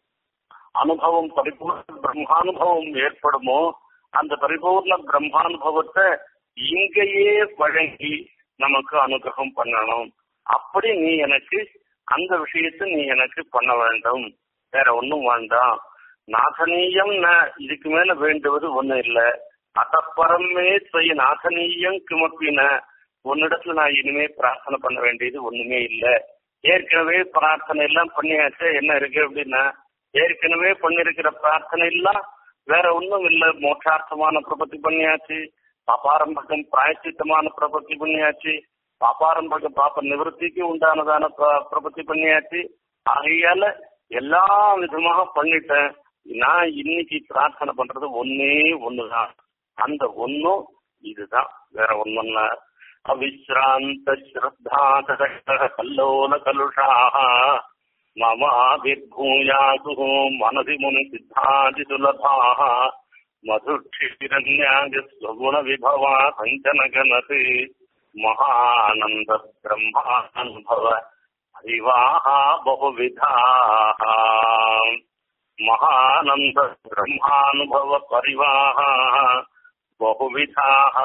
அனுபவம் பரிபூர்ண பிரம்மானுபவம் ஏற்படுமோ அந்த பரிபூர்ண பிரம்மானுபவத்தை இங்கேயே வழங்கி நமக்கு அனுகிரகம் பண்ணணும் அப்படி நீ எனக்கு அந்த விஷயத்தை நீ எனக்கு பண்ண வேண்டும் வேற ஒண்ணும் வேண்டாம் நாசனீயம் ந இதுக்கு மேல வேண்டுவது ஒண்ணு இல்ல அத்தப்பரமே செய்ய நாசனீயம் கிமப்பின உன்னிடத்துல நான் இனிமே பிரார்த்தனை பண்ண வேண்டியது ஒண்ணுமே இல்ல ஏற்கனவே பிரார்த்தனை எல்லாம் பண்ணியாச்சு என்ன இருக்கு அப்படின்னா ஏற்கனவே பண்ணிருக்கிற பிரார்த்தனை எல்லாம் வேற ஒண்ணும் இல்ல மோட்சார்த்தமான பிரபத்தி பண்ணியாச்சு பாபாரம்பகம் பிராயச்சித்தமான பிரபத்தி பண்ணியாச்சு பாபாரம்பக பாப்ப நிவர்த்திக்கு உண்டானதான பிரபத்தி பண்ணியாச்சு ஆகையால எல்லா விதமாக பண்ணிட்டேன் நான் இன்னைக்கு பிரார்த்தனை பண்றது ஒன்னே ஒண்ணுதான் அந்த ஒன்னும் இதுதான் வேற ஒண்ணும் இல்ல அவிஸ்ராந்த ஸ்ரத்தா கல்லோல கலுஷாக மமாபிர்பூயாது மனதி முனி சித்தாதி சுலபாக மதுட்சிரண்யாகுண விபவா சஞ்சன கனதி மகானந்த பிரம்மானுபவ அறிவாக பகுவிதாக மகானந்த பிரம்மானுபவ பரிவாக பகுவிதாக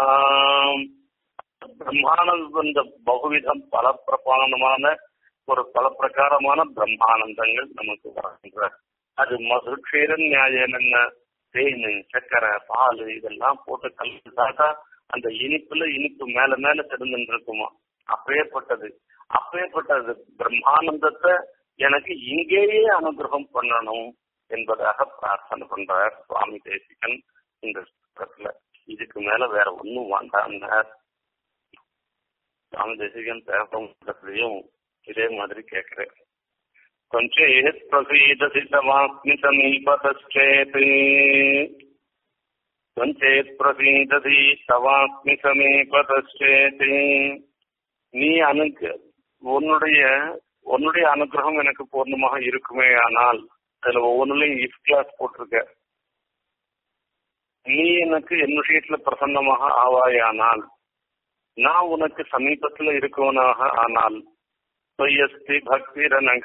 பிரம்மானந்த பகுவிதம் பல பிரபானமான ஒரு பல பிரகாரமான பிரம்மானந்தங்கள் நமக்கு வருகின்ற அது மது க்ஷீர நியாயம் என்ன தேன் சக்கரை பால் இதெல்லாம் போட்டு கலந்துட்டாக்கா அந்த இனிப்புல இனிப்பு மேல மேல தெரிந்துட்டு இருக்குமா அப்பேற்பட்டது அப்பேற்பட்டது பிரம்மானந்தத்தை எனக்கு இங்கேயே அனுகிரகம் பண்ணணும் என்பதாக பிரார்த்தனை பண்றார் சுவாமி தேசிகன் இந்த புத்தகத்துல இதுக்கு மேல வேற ஒண்ணும் வேண்டாம்னார் சுவாமி தேசிகன் தேவத்தையும் இதே மாதிரி கேட்கிறேன் கொஞ்சேத் பிரசீதசி தவாஸ்மி சமீபதச்சேத் கொஞ்சேத் பிரசீதசி தவாஸ்மி சமீபதச்சேத் நீ அனுக்கு உன்னுடைய உன்னுடைய அனுகிரகம் எனக்கு பூர்ணமாக இருக்குமே ஆனால் அதுல ஒவ்வொன்றுலையும் இஃப் கிளாஸ் போட்டிருக்க நீ எனக்கு என் விஷயத்துல பிரசன்னமாக ஆவாயானால் நான் உனக்கு சமீபத்துல இருக்கவனாக ஆனால் தொய்யஸ்தி பக்திரனக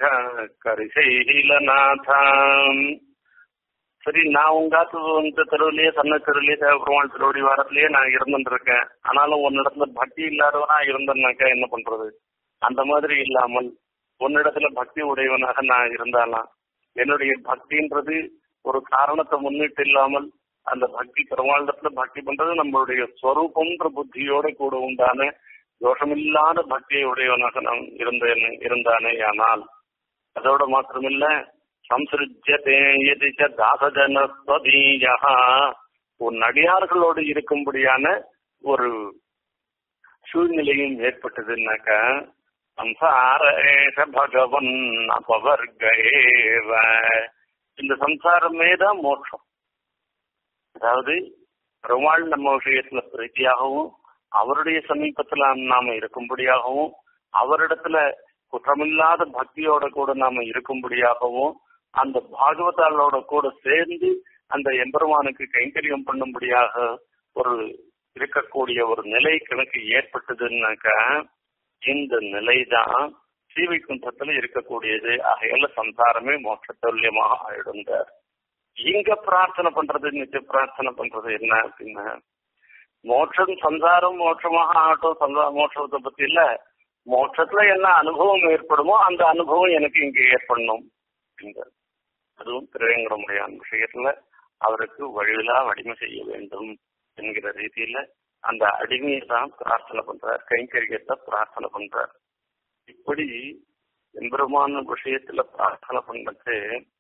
கரிசைலநாதாம் சரி நான் உங்காத்து இந்த தெருவிலேயே சன்ன தெருவிலேயே தேவபெருமாள் திருவடி வாரத்திலேயே நான் இருந்துட்டு இருக்கேன் ஆனாலும் உன்னிடத்துல பக்தி இல்லாதவனா இருந்தேன்னாக்கா என்ன பண்றது அந்த மாதிரி இல்லாமல் உன்னிடத்துல பக்தி உடையவனாக நான் இருந்தாலாம் என்னுடைய பக்தின்றது ஒரு காரணத்தை முன்னிட்டு இல்லாமல் அந்த பக்தி பெருமாளிடத்துல பக்தி பண்றது நம்மளுடைய ஸ்வரூபம்ன்ற புத்தியோட கூட உண்டான தோஷமில்லாத பக்தியை உடையவனாக நாம் இருந்தேன் இருந்தானே ஆனால் அதோட மாத்திரமில்ல சம்சிருஜ்யதே எதிச்ச தாசஜனஸ்வதீயா உன் அடியார்களோடு இருக்கும்படியான ஒரு சூழ்நிலையும் ஏற்பட்டதுன்னாக்கா சம்சாரேஷ பகவன் அபவர்கேவ இந்த சம்சாரமே தான் மோட்சம் அதாவது பெருமாள் நம்ம விஷயத்துல பிரீத்தியாகவும் அவருடைய சமீபத்துல நாம இருக்கும்படியாகவும் அவரிடத்துல குற்றமில்லாத பக்தியோட கூட நாம இருக்கும்படியாகவும் அந்த பாகவதாளோட கூட சேர்ந்து அந்த எம்பெருமானுக்கு கைங்கரியம் பண்ணும்படியாக ஒரு இருக்கக்கூடிய ஒரு நிலை கணக்கு ஏற்பட்டதுன்னாக்கா இந்த நிலைதான் ஸ்ரீவைகுண்டத்துல இருக்கக்கூடியது ஆகையால சம்சாரமே மோட்சத்துல்யமாக ஆயிடுந்தார் இங்க பிரார்த்தனை பண்றது நித்திய பிரார்த்தனை பண்றது என்ன அப்படின்னா மோட்சம் சம்சாரம் மோட்சமாக ஆகட்டும் சந்தா மோட்சத்தை பத்தி இல்ல மோட்சத்துல என்ன அனுபவம் ஏற்படுமோ அந்த அனுபவம் எனக்கு இங்க ஏற்படணும் அப்படிங்கிறது அதுவும் திருவேங்கடமுடையான் விஷயத்துல அவருக்கு வழிவிலா வடிமை செய்ய வேண்டும் என்கிற ரீதியில அந்த அடிமையை தான் பிரார்த்தனை பண்றார் கைங்கரியத்தை பிரார்த்தனை பண்றார் இப்படி எம்பெருமான விஷயத்துல பிரார்த்தனை பண்ணது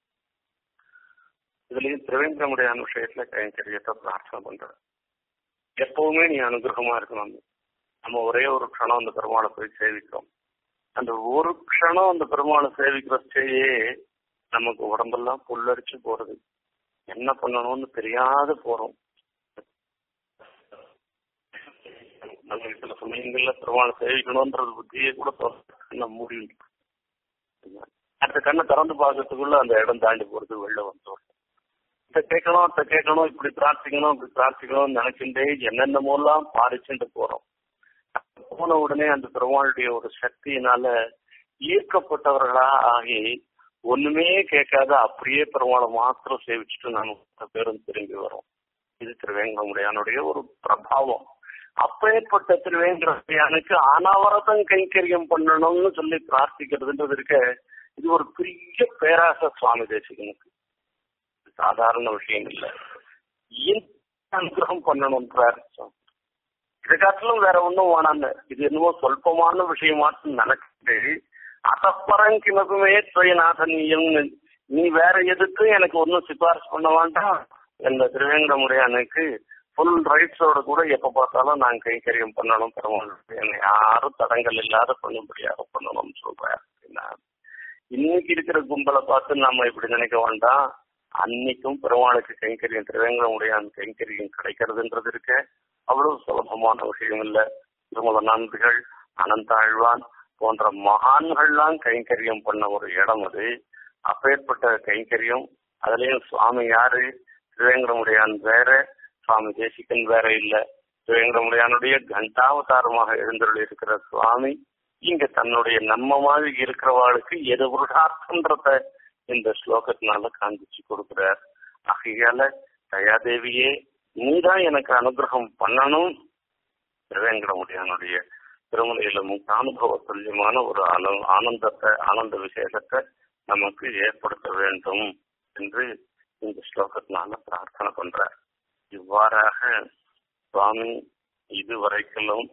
இதுலயும் திருவேங்கடமுடையான் விஷயத்துல கைங்கரியத்தை பிரார்த்தனை பண்றார் எப்பவுமே நீ அனுகிரகமா இருக்கணும் நம்ம ஒரே ஒரு க்ஷணம் அந்த பெருமாளை போய் சேவிக்கிறோம் அந்த ஒரு க்ஷணம் அந்த பெருமாளை சேவிக்கிறச்சேயே நமக்கு உடம்பெல்லாம் புல்லரிச்சு போறது என்ன பண்ணணும்னு தெரியாத போறோம் நம்ம சில சமயங்கள்ல பெருமாளை சேவிக்கணும்ன்றது புத்தியே கூட நம்ம முடியும் அடுத்த கண்ணை திறந்து பார்க்கறதுக்குள்ள அந்த இடம் தாண்டி போறது வெளில வந்துடும் இதை கேட்கணும் இதை கேட்கணும் இப்படி பிரார்த்திக்கணும் இப்படி பிரார்த்திக்கணும்னு நினைச்சுட்டே என்னென்னமோலாம் பாரிச்சுட்டு போறோம் போன உடனே அந்த பெருமாளுடைய ஒரு சக்தியினால ஈர்க்கப்பட்டவர்களா ஆகி ஒண்ணுமே கேட்காத அப்படியே பெருமாளை மாத்திரம் சேவிச்சுட்டு நாங்க பேரும் திரும்பி வரோம் இது திருவேங்கடமுடையானுடைய ஒரு பிரபாவம் அப்பேற்பட்ட திருவேங்கடமுடையானுக்கு அனாவரதம் கைங்கரியம் பண்ணணும்னு சொல்லி பிரார்த்திக்கிறதுன்றது இருக்க இது ஒரு பெரிய பேராச சுவாமி தேசிகனுக்கு சாதாரண விஷயம் இல்லை அனுகிரகம் பண்ணணும்ன்றார் இதை காட்டிலும் வேற ஒன்றும் வேணாங்க இது என்னவோ சொல்பமான விஷயமாட்டு நினைக்கிட்டு அசப்பரம் கிமக்குமே துவயநாதனியம் நீ வேற எதுக்கும் எனக்கு ஒன்றும் சிபாரிசு பண்ண வேண்டாம் இந்த திருவேங்கடமுடையானுக்கு ஃபுல் ரைட்ஸோட கூட எப்ப பார்த்தாலும் நான் கைங்கரியம் பண்ணணும் பெருமாள் என்னை யாரும் தடங்கள் இல்லாத பண்ணும்படியாக பண்ணணும்னு சொல்றேன் அப்படின்னா இன்னைக்கு இருக்கிற கும்பலை பார்த்து நாம இப்படி நினைக்க வேண்டாம் அன்னைக்கும் பெருமாளுக்கு கைங்கரியம் திருவேங்கடமுடையான் கைங்கரியம் கிடைக்கிறதுன்றது இருக்க அவ்வளவு சுலபமான விஷயம் இல்ல திருமல நன்றிகள் அனந்தாழ்வான் போன்ற மகான்கள்லாம் கைங்கரியம் பண்ண ஒரு இடம் அது அப்பேற்பட்ட கைங்கரியம் அதுலயும் சுவாமி யாரு திருவேங்கடமுடையான் வேற சுவாமி தேசிகன் வேற இல்ல திருவேங்கடமுடையானுடைய கண்டாவதாரமாக எழுந்தருள் இருக்கிற சுவாமி இங்க தன்னுடைய நம்ம மாதிரி இருக்கிறவாளுக்கு எது புருஷார்த்தன்றத இந்த ஸ்லோகத்தினால காண்பிச்சு கொடுக்கிறார் ஆகையால தயாதேவியே நீதான் எனக்கு அனுகிரகம் பண்ணணும் திருவேங்கடமுடியானுடைய திருமலையில முக்கானுபவ துல்லியமான ஒரு ஆன ஆனந்தத்தை ஆனந்த விசேஷத்தை நமக்கு ஏற்படுத்த வேண்டும் என்று இந்த ஸ்லோகத்தினால பிரார்த்தனை பண்றார் இவ்வாறாக சுவாமி இதுவரைக்கும்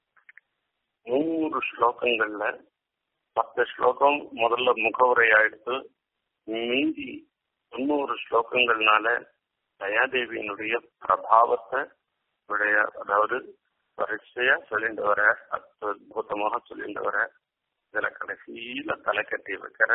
நூறு ஸ்லோகங்கள்ல பத்து ஸ்லோகம் முதல்ல முகவுரை ஆயிடுத்து மீதி தொண்ணூறு ஸ்லோகங்கள்னால தயாதேவியினுடைய பிரபாவத்தை விடைய அதாவது வரிசையா சொல்லிட்டு வர அற்புதமாக சொல்லிட்டு வர இதுல கடைசியில தலை கட்டி வைக்கிற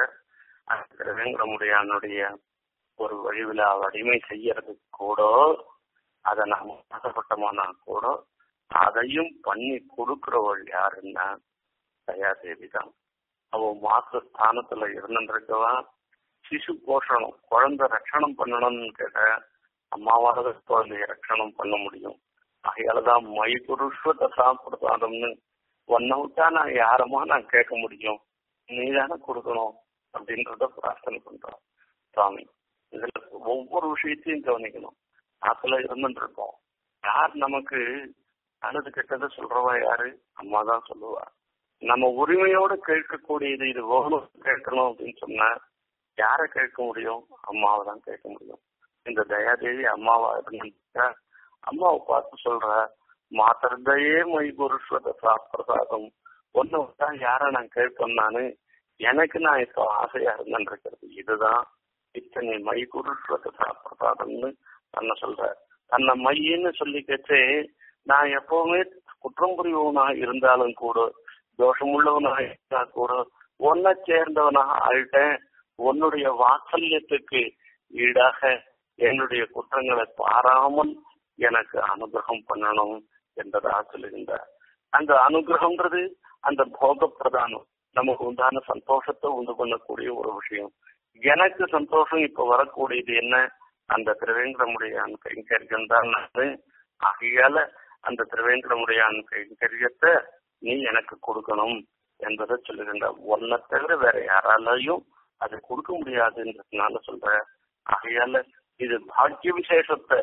திருவேங்கடமுடையானுடைய ஒரு வழிவிழா அடிமை செய்யறதுக்கு கூட அதை நாம் ஆசைப்பட்டோம்னா கூட அதையும் பண்ணி கொடுக்கிறவள் யாருன்னா தயாதேவி தான் அவ மாச ஸ்தானத்துல இருந்துருக்கவா சிசு போஷணம் குழந்தை ரட்சணம் பண்ணணும்னு கேட்ட அம்மாவாக குழந்தைய ரட்சணம் பண்ண முடியும் ஆகையாலதான் மை புருஷத்தை சாப்பிடுதாதம்னு ஒன்ன விட்டா நான் யாரமா நான் கேட்க முடியும் நீ தானே கொடுக்கணும் அப்படின்றத பிரார்த்தனை பண்றோம் சுவாமி இதுல ஒவ்வொரு விஷயத்தையும் கவனிக்கணும் ஆத்துல இருந்துட்டு இருக்கோம் யார் நமக்கு நல்லது கெட்டது சொல்றவா யாரு அம்மா தான் சொல்லுவா நம்ம உரிமையோடு கேட்கக்கூடியது இது வேணும் கேட்கணும் அப்படின்னு சொன்னா யாரை கேட்க முடியும் அம்மாவை தான் கேட்க முடியும் இந்த தயாதேவி அம்மாவா இருந்தா அம்மாவை பார்த்து சொல்ற மாத்திரதையே மை புருஷ்வத பிரசாதம் ஒன்னு விட்டா யார நான் கேட்பேன் நானு எனக்கு நான் இப்போ ஆசையா இருந்தேன் இருக்கிறது இதுதான் இத்தனை மை புருஷ்வத பிரசாதம்னு தன்னை சொல்ற தன்னை மையின்னு சொல்லிக்கச்சே நான் எப்பவுமே குற்றம் புரிவனா இருந்தாலும் கூட தோஷமுள்ளவனாக இருந்தா கூட ஒன்ன சேர்ந்தவனாக ஆயிட்டேன் உன்னுடைய வாத்சல்யத்துக்கு ஈடாக என்னுடைய குற்றங்களை பாராமல் எனக்கு அனுகிரகம் பண்ணணும் என்பதாக சொல்லுகின்றார் அந்த அனுகிரகம்ன்றது அந்த போக பிரதானம் நமக்கு உண்டான சந்தோஷத்தை உண்டு பண்ணக்கூடிய ஒரு விஷயம் எனக்கு சந்தோஷம் இப்ப வரக்கூடியது என்ன அந்த திருவேங்கடமுடையான் கைங்கரியம் தான் ஆகையால அந்த திருவேங்கடமுடையான் கைங்கரியத்தை நீ எனக்கு கொடுக்கணும் என்பதை சொல்லுகின்ற ஒன்னை தவிர வேற யாராலையும் அது கொடுக்க முடியாதுன்றதுனால சொல்ற ஆகையால இது பாக்கிய விசேஷத்தை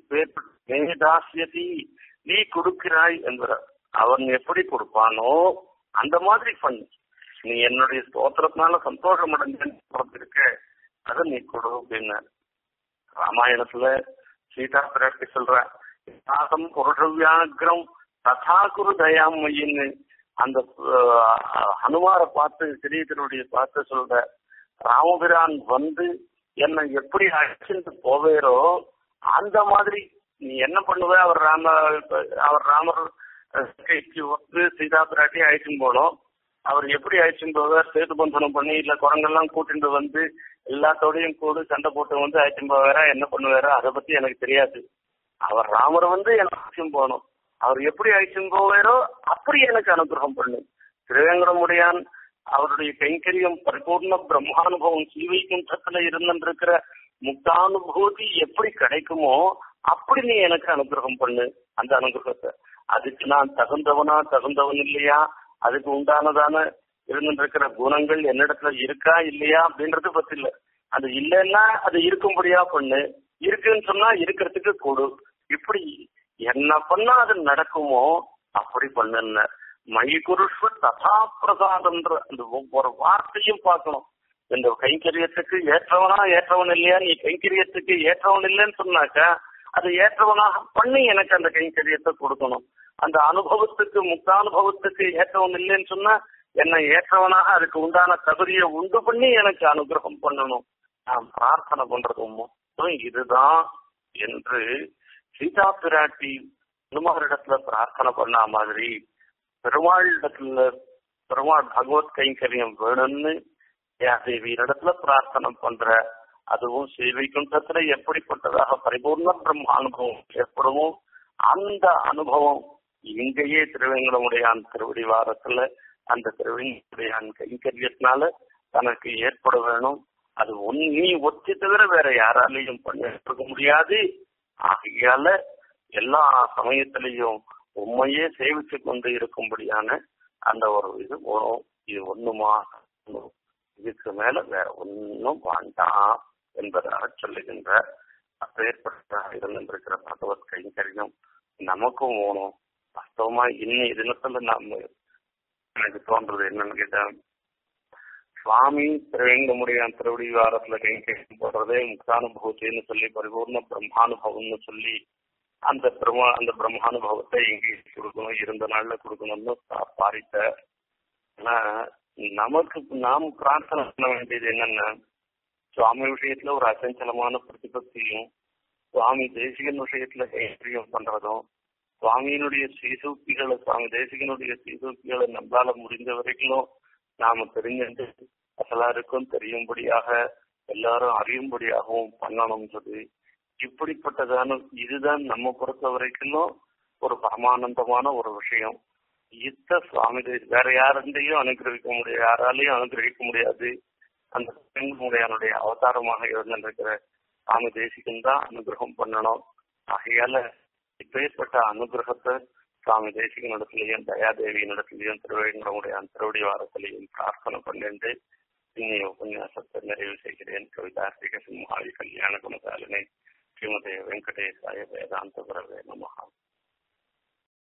இப்பேதாசியதி நீ கொடுக்கிறாய் என்கிறார் அவன் எப்படி கொடுப்பானோ அந்த மாதிரி பண்ணு நீ என்னுடைய ஸ்தோத்திரத்தினால சந்தோஷம் அடைஞ்சு இருக்க அதை நீ கொடு அப்படின்னு ராமாயணத்துல சீதா பிராட்டி சொல்ற சாசம் புருஷவியாகிரம் ததா குரு தயாமையின்னு அந்த ஹனுமாரை பார்த்து கிரீதனுடைய பார்த்து சொல்ற ராமபிரான் வந்து என்னை எப்படி அழைச்சிட்டு போவேரோ அந்த மாதிரி நீ என்ன பண்ணுவ அவர் ராம அவர் ராமர் வந்து சீதா பிராட்டி அழைச்சின்னு போனோம் அவர் எப்படி அழைச்சின்னு போவார் சேது பந்தனம் பண்ணி இல்ல குரங்கெல்லாம் கூட்டிட்டு வந்து எல்லாத்தோடையும் கூட சண்டை போட்டு வந்து அழைச்சின்னு போவாரா என்ன பண்ணுவாரா அதை பத்தி எனக்கு தெரியாது அவர் ராமர் வந்து எனக்கு அழைச்சின்னு போகணும் அவர் எப்படி அழைச்சின்னு போவாரோ அப்படி எனக்கு அனுகிரகம் பண்ணு திருவேங்கடமுடையான் அவருடைய கைங்கரியம் பரிபூர்ண பிரம்மானுபவம் சீவைக்குன்றத்துல இருந்திருக்கிற முக்தானுபூதி எப்படி கிடைக்குமோ அப்படி நீ எனக்கு அனுகிரகம் பண்ணு அந்த அனுகிரகத்தை அதுக்கு நான் தகுந்தவனா தகுந்தவன் இல்லையா அதுக்கு உண்டானதான இருந்திருக்கிற குணங்கள் என்னிடத்துல இருக்கா இல்லையா அப்படின்றது பத்தி இல்ல அது இல்லைன்னா அது இருக்கும்படியா பண்ணு இருக்குன்னு சொன்னா இருக்கிறதுக்கு கொடு இப்படி என்ன பண்ணா அது நடக்குமோ அப்படி பண்ணுன மை குருஷ்வ ததா பிரசாதம்ன்ற அந்த ஒவ்வொரு வார்த்தையும் பார்க்கணும் இந்த கைங்கரியத்துக்கு ஏற்றவனா ஏற்றவன் இல்லையா நீ கைங்கரியத்துக்கு ஏற்றவன் இல்லைன்னு சொன்னாக்கா அது ஏற்றவனாக பண்ணி எனக்கு அந்த கைங்கரியத்தை கொடுக்கணும் அந்த அனுபவத்துக்கு முக்தானுபவத்துக்கு ஏற்றவன் இல்லைன்னு சொன்னா என்னை ஏற்றவனாக அதுக்கு உண்டான தகுதியை உண்டு பண்ணி எனக்கு அனுகிரகம் பண்ணணும் நான் பிரார்த்தனை பண்றது மொத்தம் இதுதான் என்று சீதா பிராட்டி பெருமாளிடத்துல பிரார்த்தனை பண்ண மாதிரி பெருமாளிடத்துல பெருமாள் பகவத் கைங்கரியம் வேணும்னு தேவியினிடத்துல பிரார்த்தனை பண்ற அதுவும் ஸ்ரீவைகுண்டத்துல எப்படிப்பட்டதாக பரிபூர்ண பிரம்ம அனுபவம் ஏற்படுமோ அந்த அனுபவம் இங்கேயே திருவேங்கடமுடையான் திருவடி வாரத்துல அந்த திருவேங்கடையான் கைங்கரியத்தினால தனக்கு ஏற்பட வேணும் அது ஒன் நீ ஒத்தி தவிர வேற யாராலையும் பண்ணிருக்க முடியாது ஆகையால எல்லா சமயத்திலையும் உண்மையே சேவிச்சு கொண்டு இருக்கும்படியான அந்த ஒரு இது வரும் இது ஒண்ணுமா இதுக்கு மேல வேற ஒன்னும் வேண்டாம் என்பதாக சொல்லுகின்ற அப்பேற்பட்ட இருந்திருக்கிற பகவத் கைங்கரியம் நமக்கும் வேணும் வாஸ்தவமா இன்னைய தினத்துல நாம எனக்கு தோன்றது என்னன்னு கேட்டா சுவாமி திருவேங்கமுடியான் திருவடி வாரத்துல கைங்கரியம் போடுறதே முக்தானுபவத்தின்னு சொல்லி பரிபூர்ண பிரம்மானுபவம்னு சொல்லி அந்த பிரம்மா அந்த பிரம்மானுபவத்தை எங்கேயும் கொடுக்கணும் இருந்த நாள்ல கொடுக்கணும்னு பாரிட்ட ஆனா நமக்கு நாம் பிரார்த்தனை பண்ண வேண்டியது என்னன்னா சுவாமி விஷயத்துல ஒரு அச்சஞ்சலமான பிரதிபக்தியும் சுவாமி தேசிகன் விஷயத்துல கைங்கரியம் பண்றதும் சுவாமியினுடைய சீசூக்திகளை சுவாமி தேசிகனுடைய சீசூக்திகளை நம்மளால முடிந்த வரைக்கும் நாம தெரிஞ்சுட்டு எல்லாருக்கும் தெரியும்படியாக எல்லாரும் அறியும்படியாகவும் பண்ணணும் சொல்லி இப்படிப்பட்டதான இதுதான் நம்ம பொறுத்த வரைக்கும் ஒரு பரமானந்தமான ஒரு விஷயம் இத்த சுவாமி வேற யாருந்தையும் அனுகிரகிக்க முடியாது யாராலையும் அனுகிரகிக்க முடியாது அந்த பெண்முடையானுடைய அவதாரமாக இருந்திருக்கிற சுவாமி தேசிகன் தான் அனுகிரகம் பண்ணணும் ஆகையால இப்பேற்பட்ட அனுகிரகத்தை சுவாமி தேசிகன் இடத்துலயும் தயாதேவியின் இடத்துலயும் திருவேங்கடமுடைய திருவடி வாரத்திலையும் பிரார்த்தனை பண்ணிட்டு இன்னைய உபன்யாசத்தை நிறைவு செய்கிறேன் கவிதார்த்திக சிம்ஹாவி கல்யாண குணசாலினை ஸ்ரீமதே வெங்கடேசாய வேதாந்த பிரவே நமகா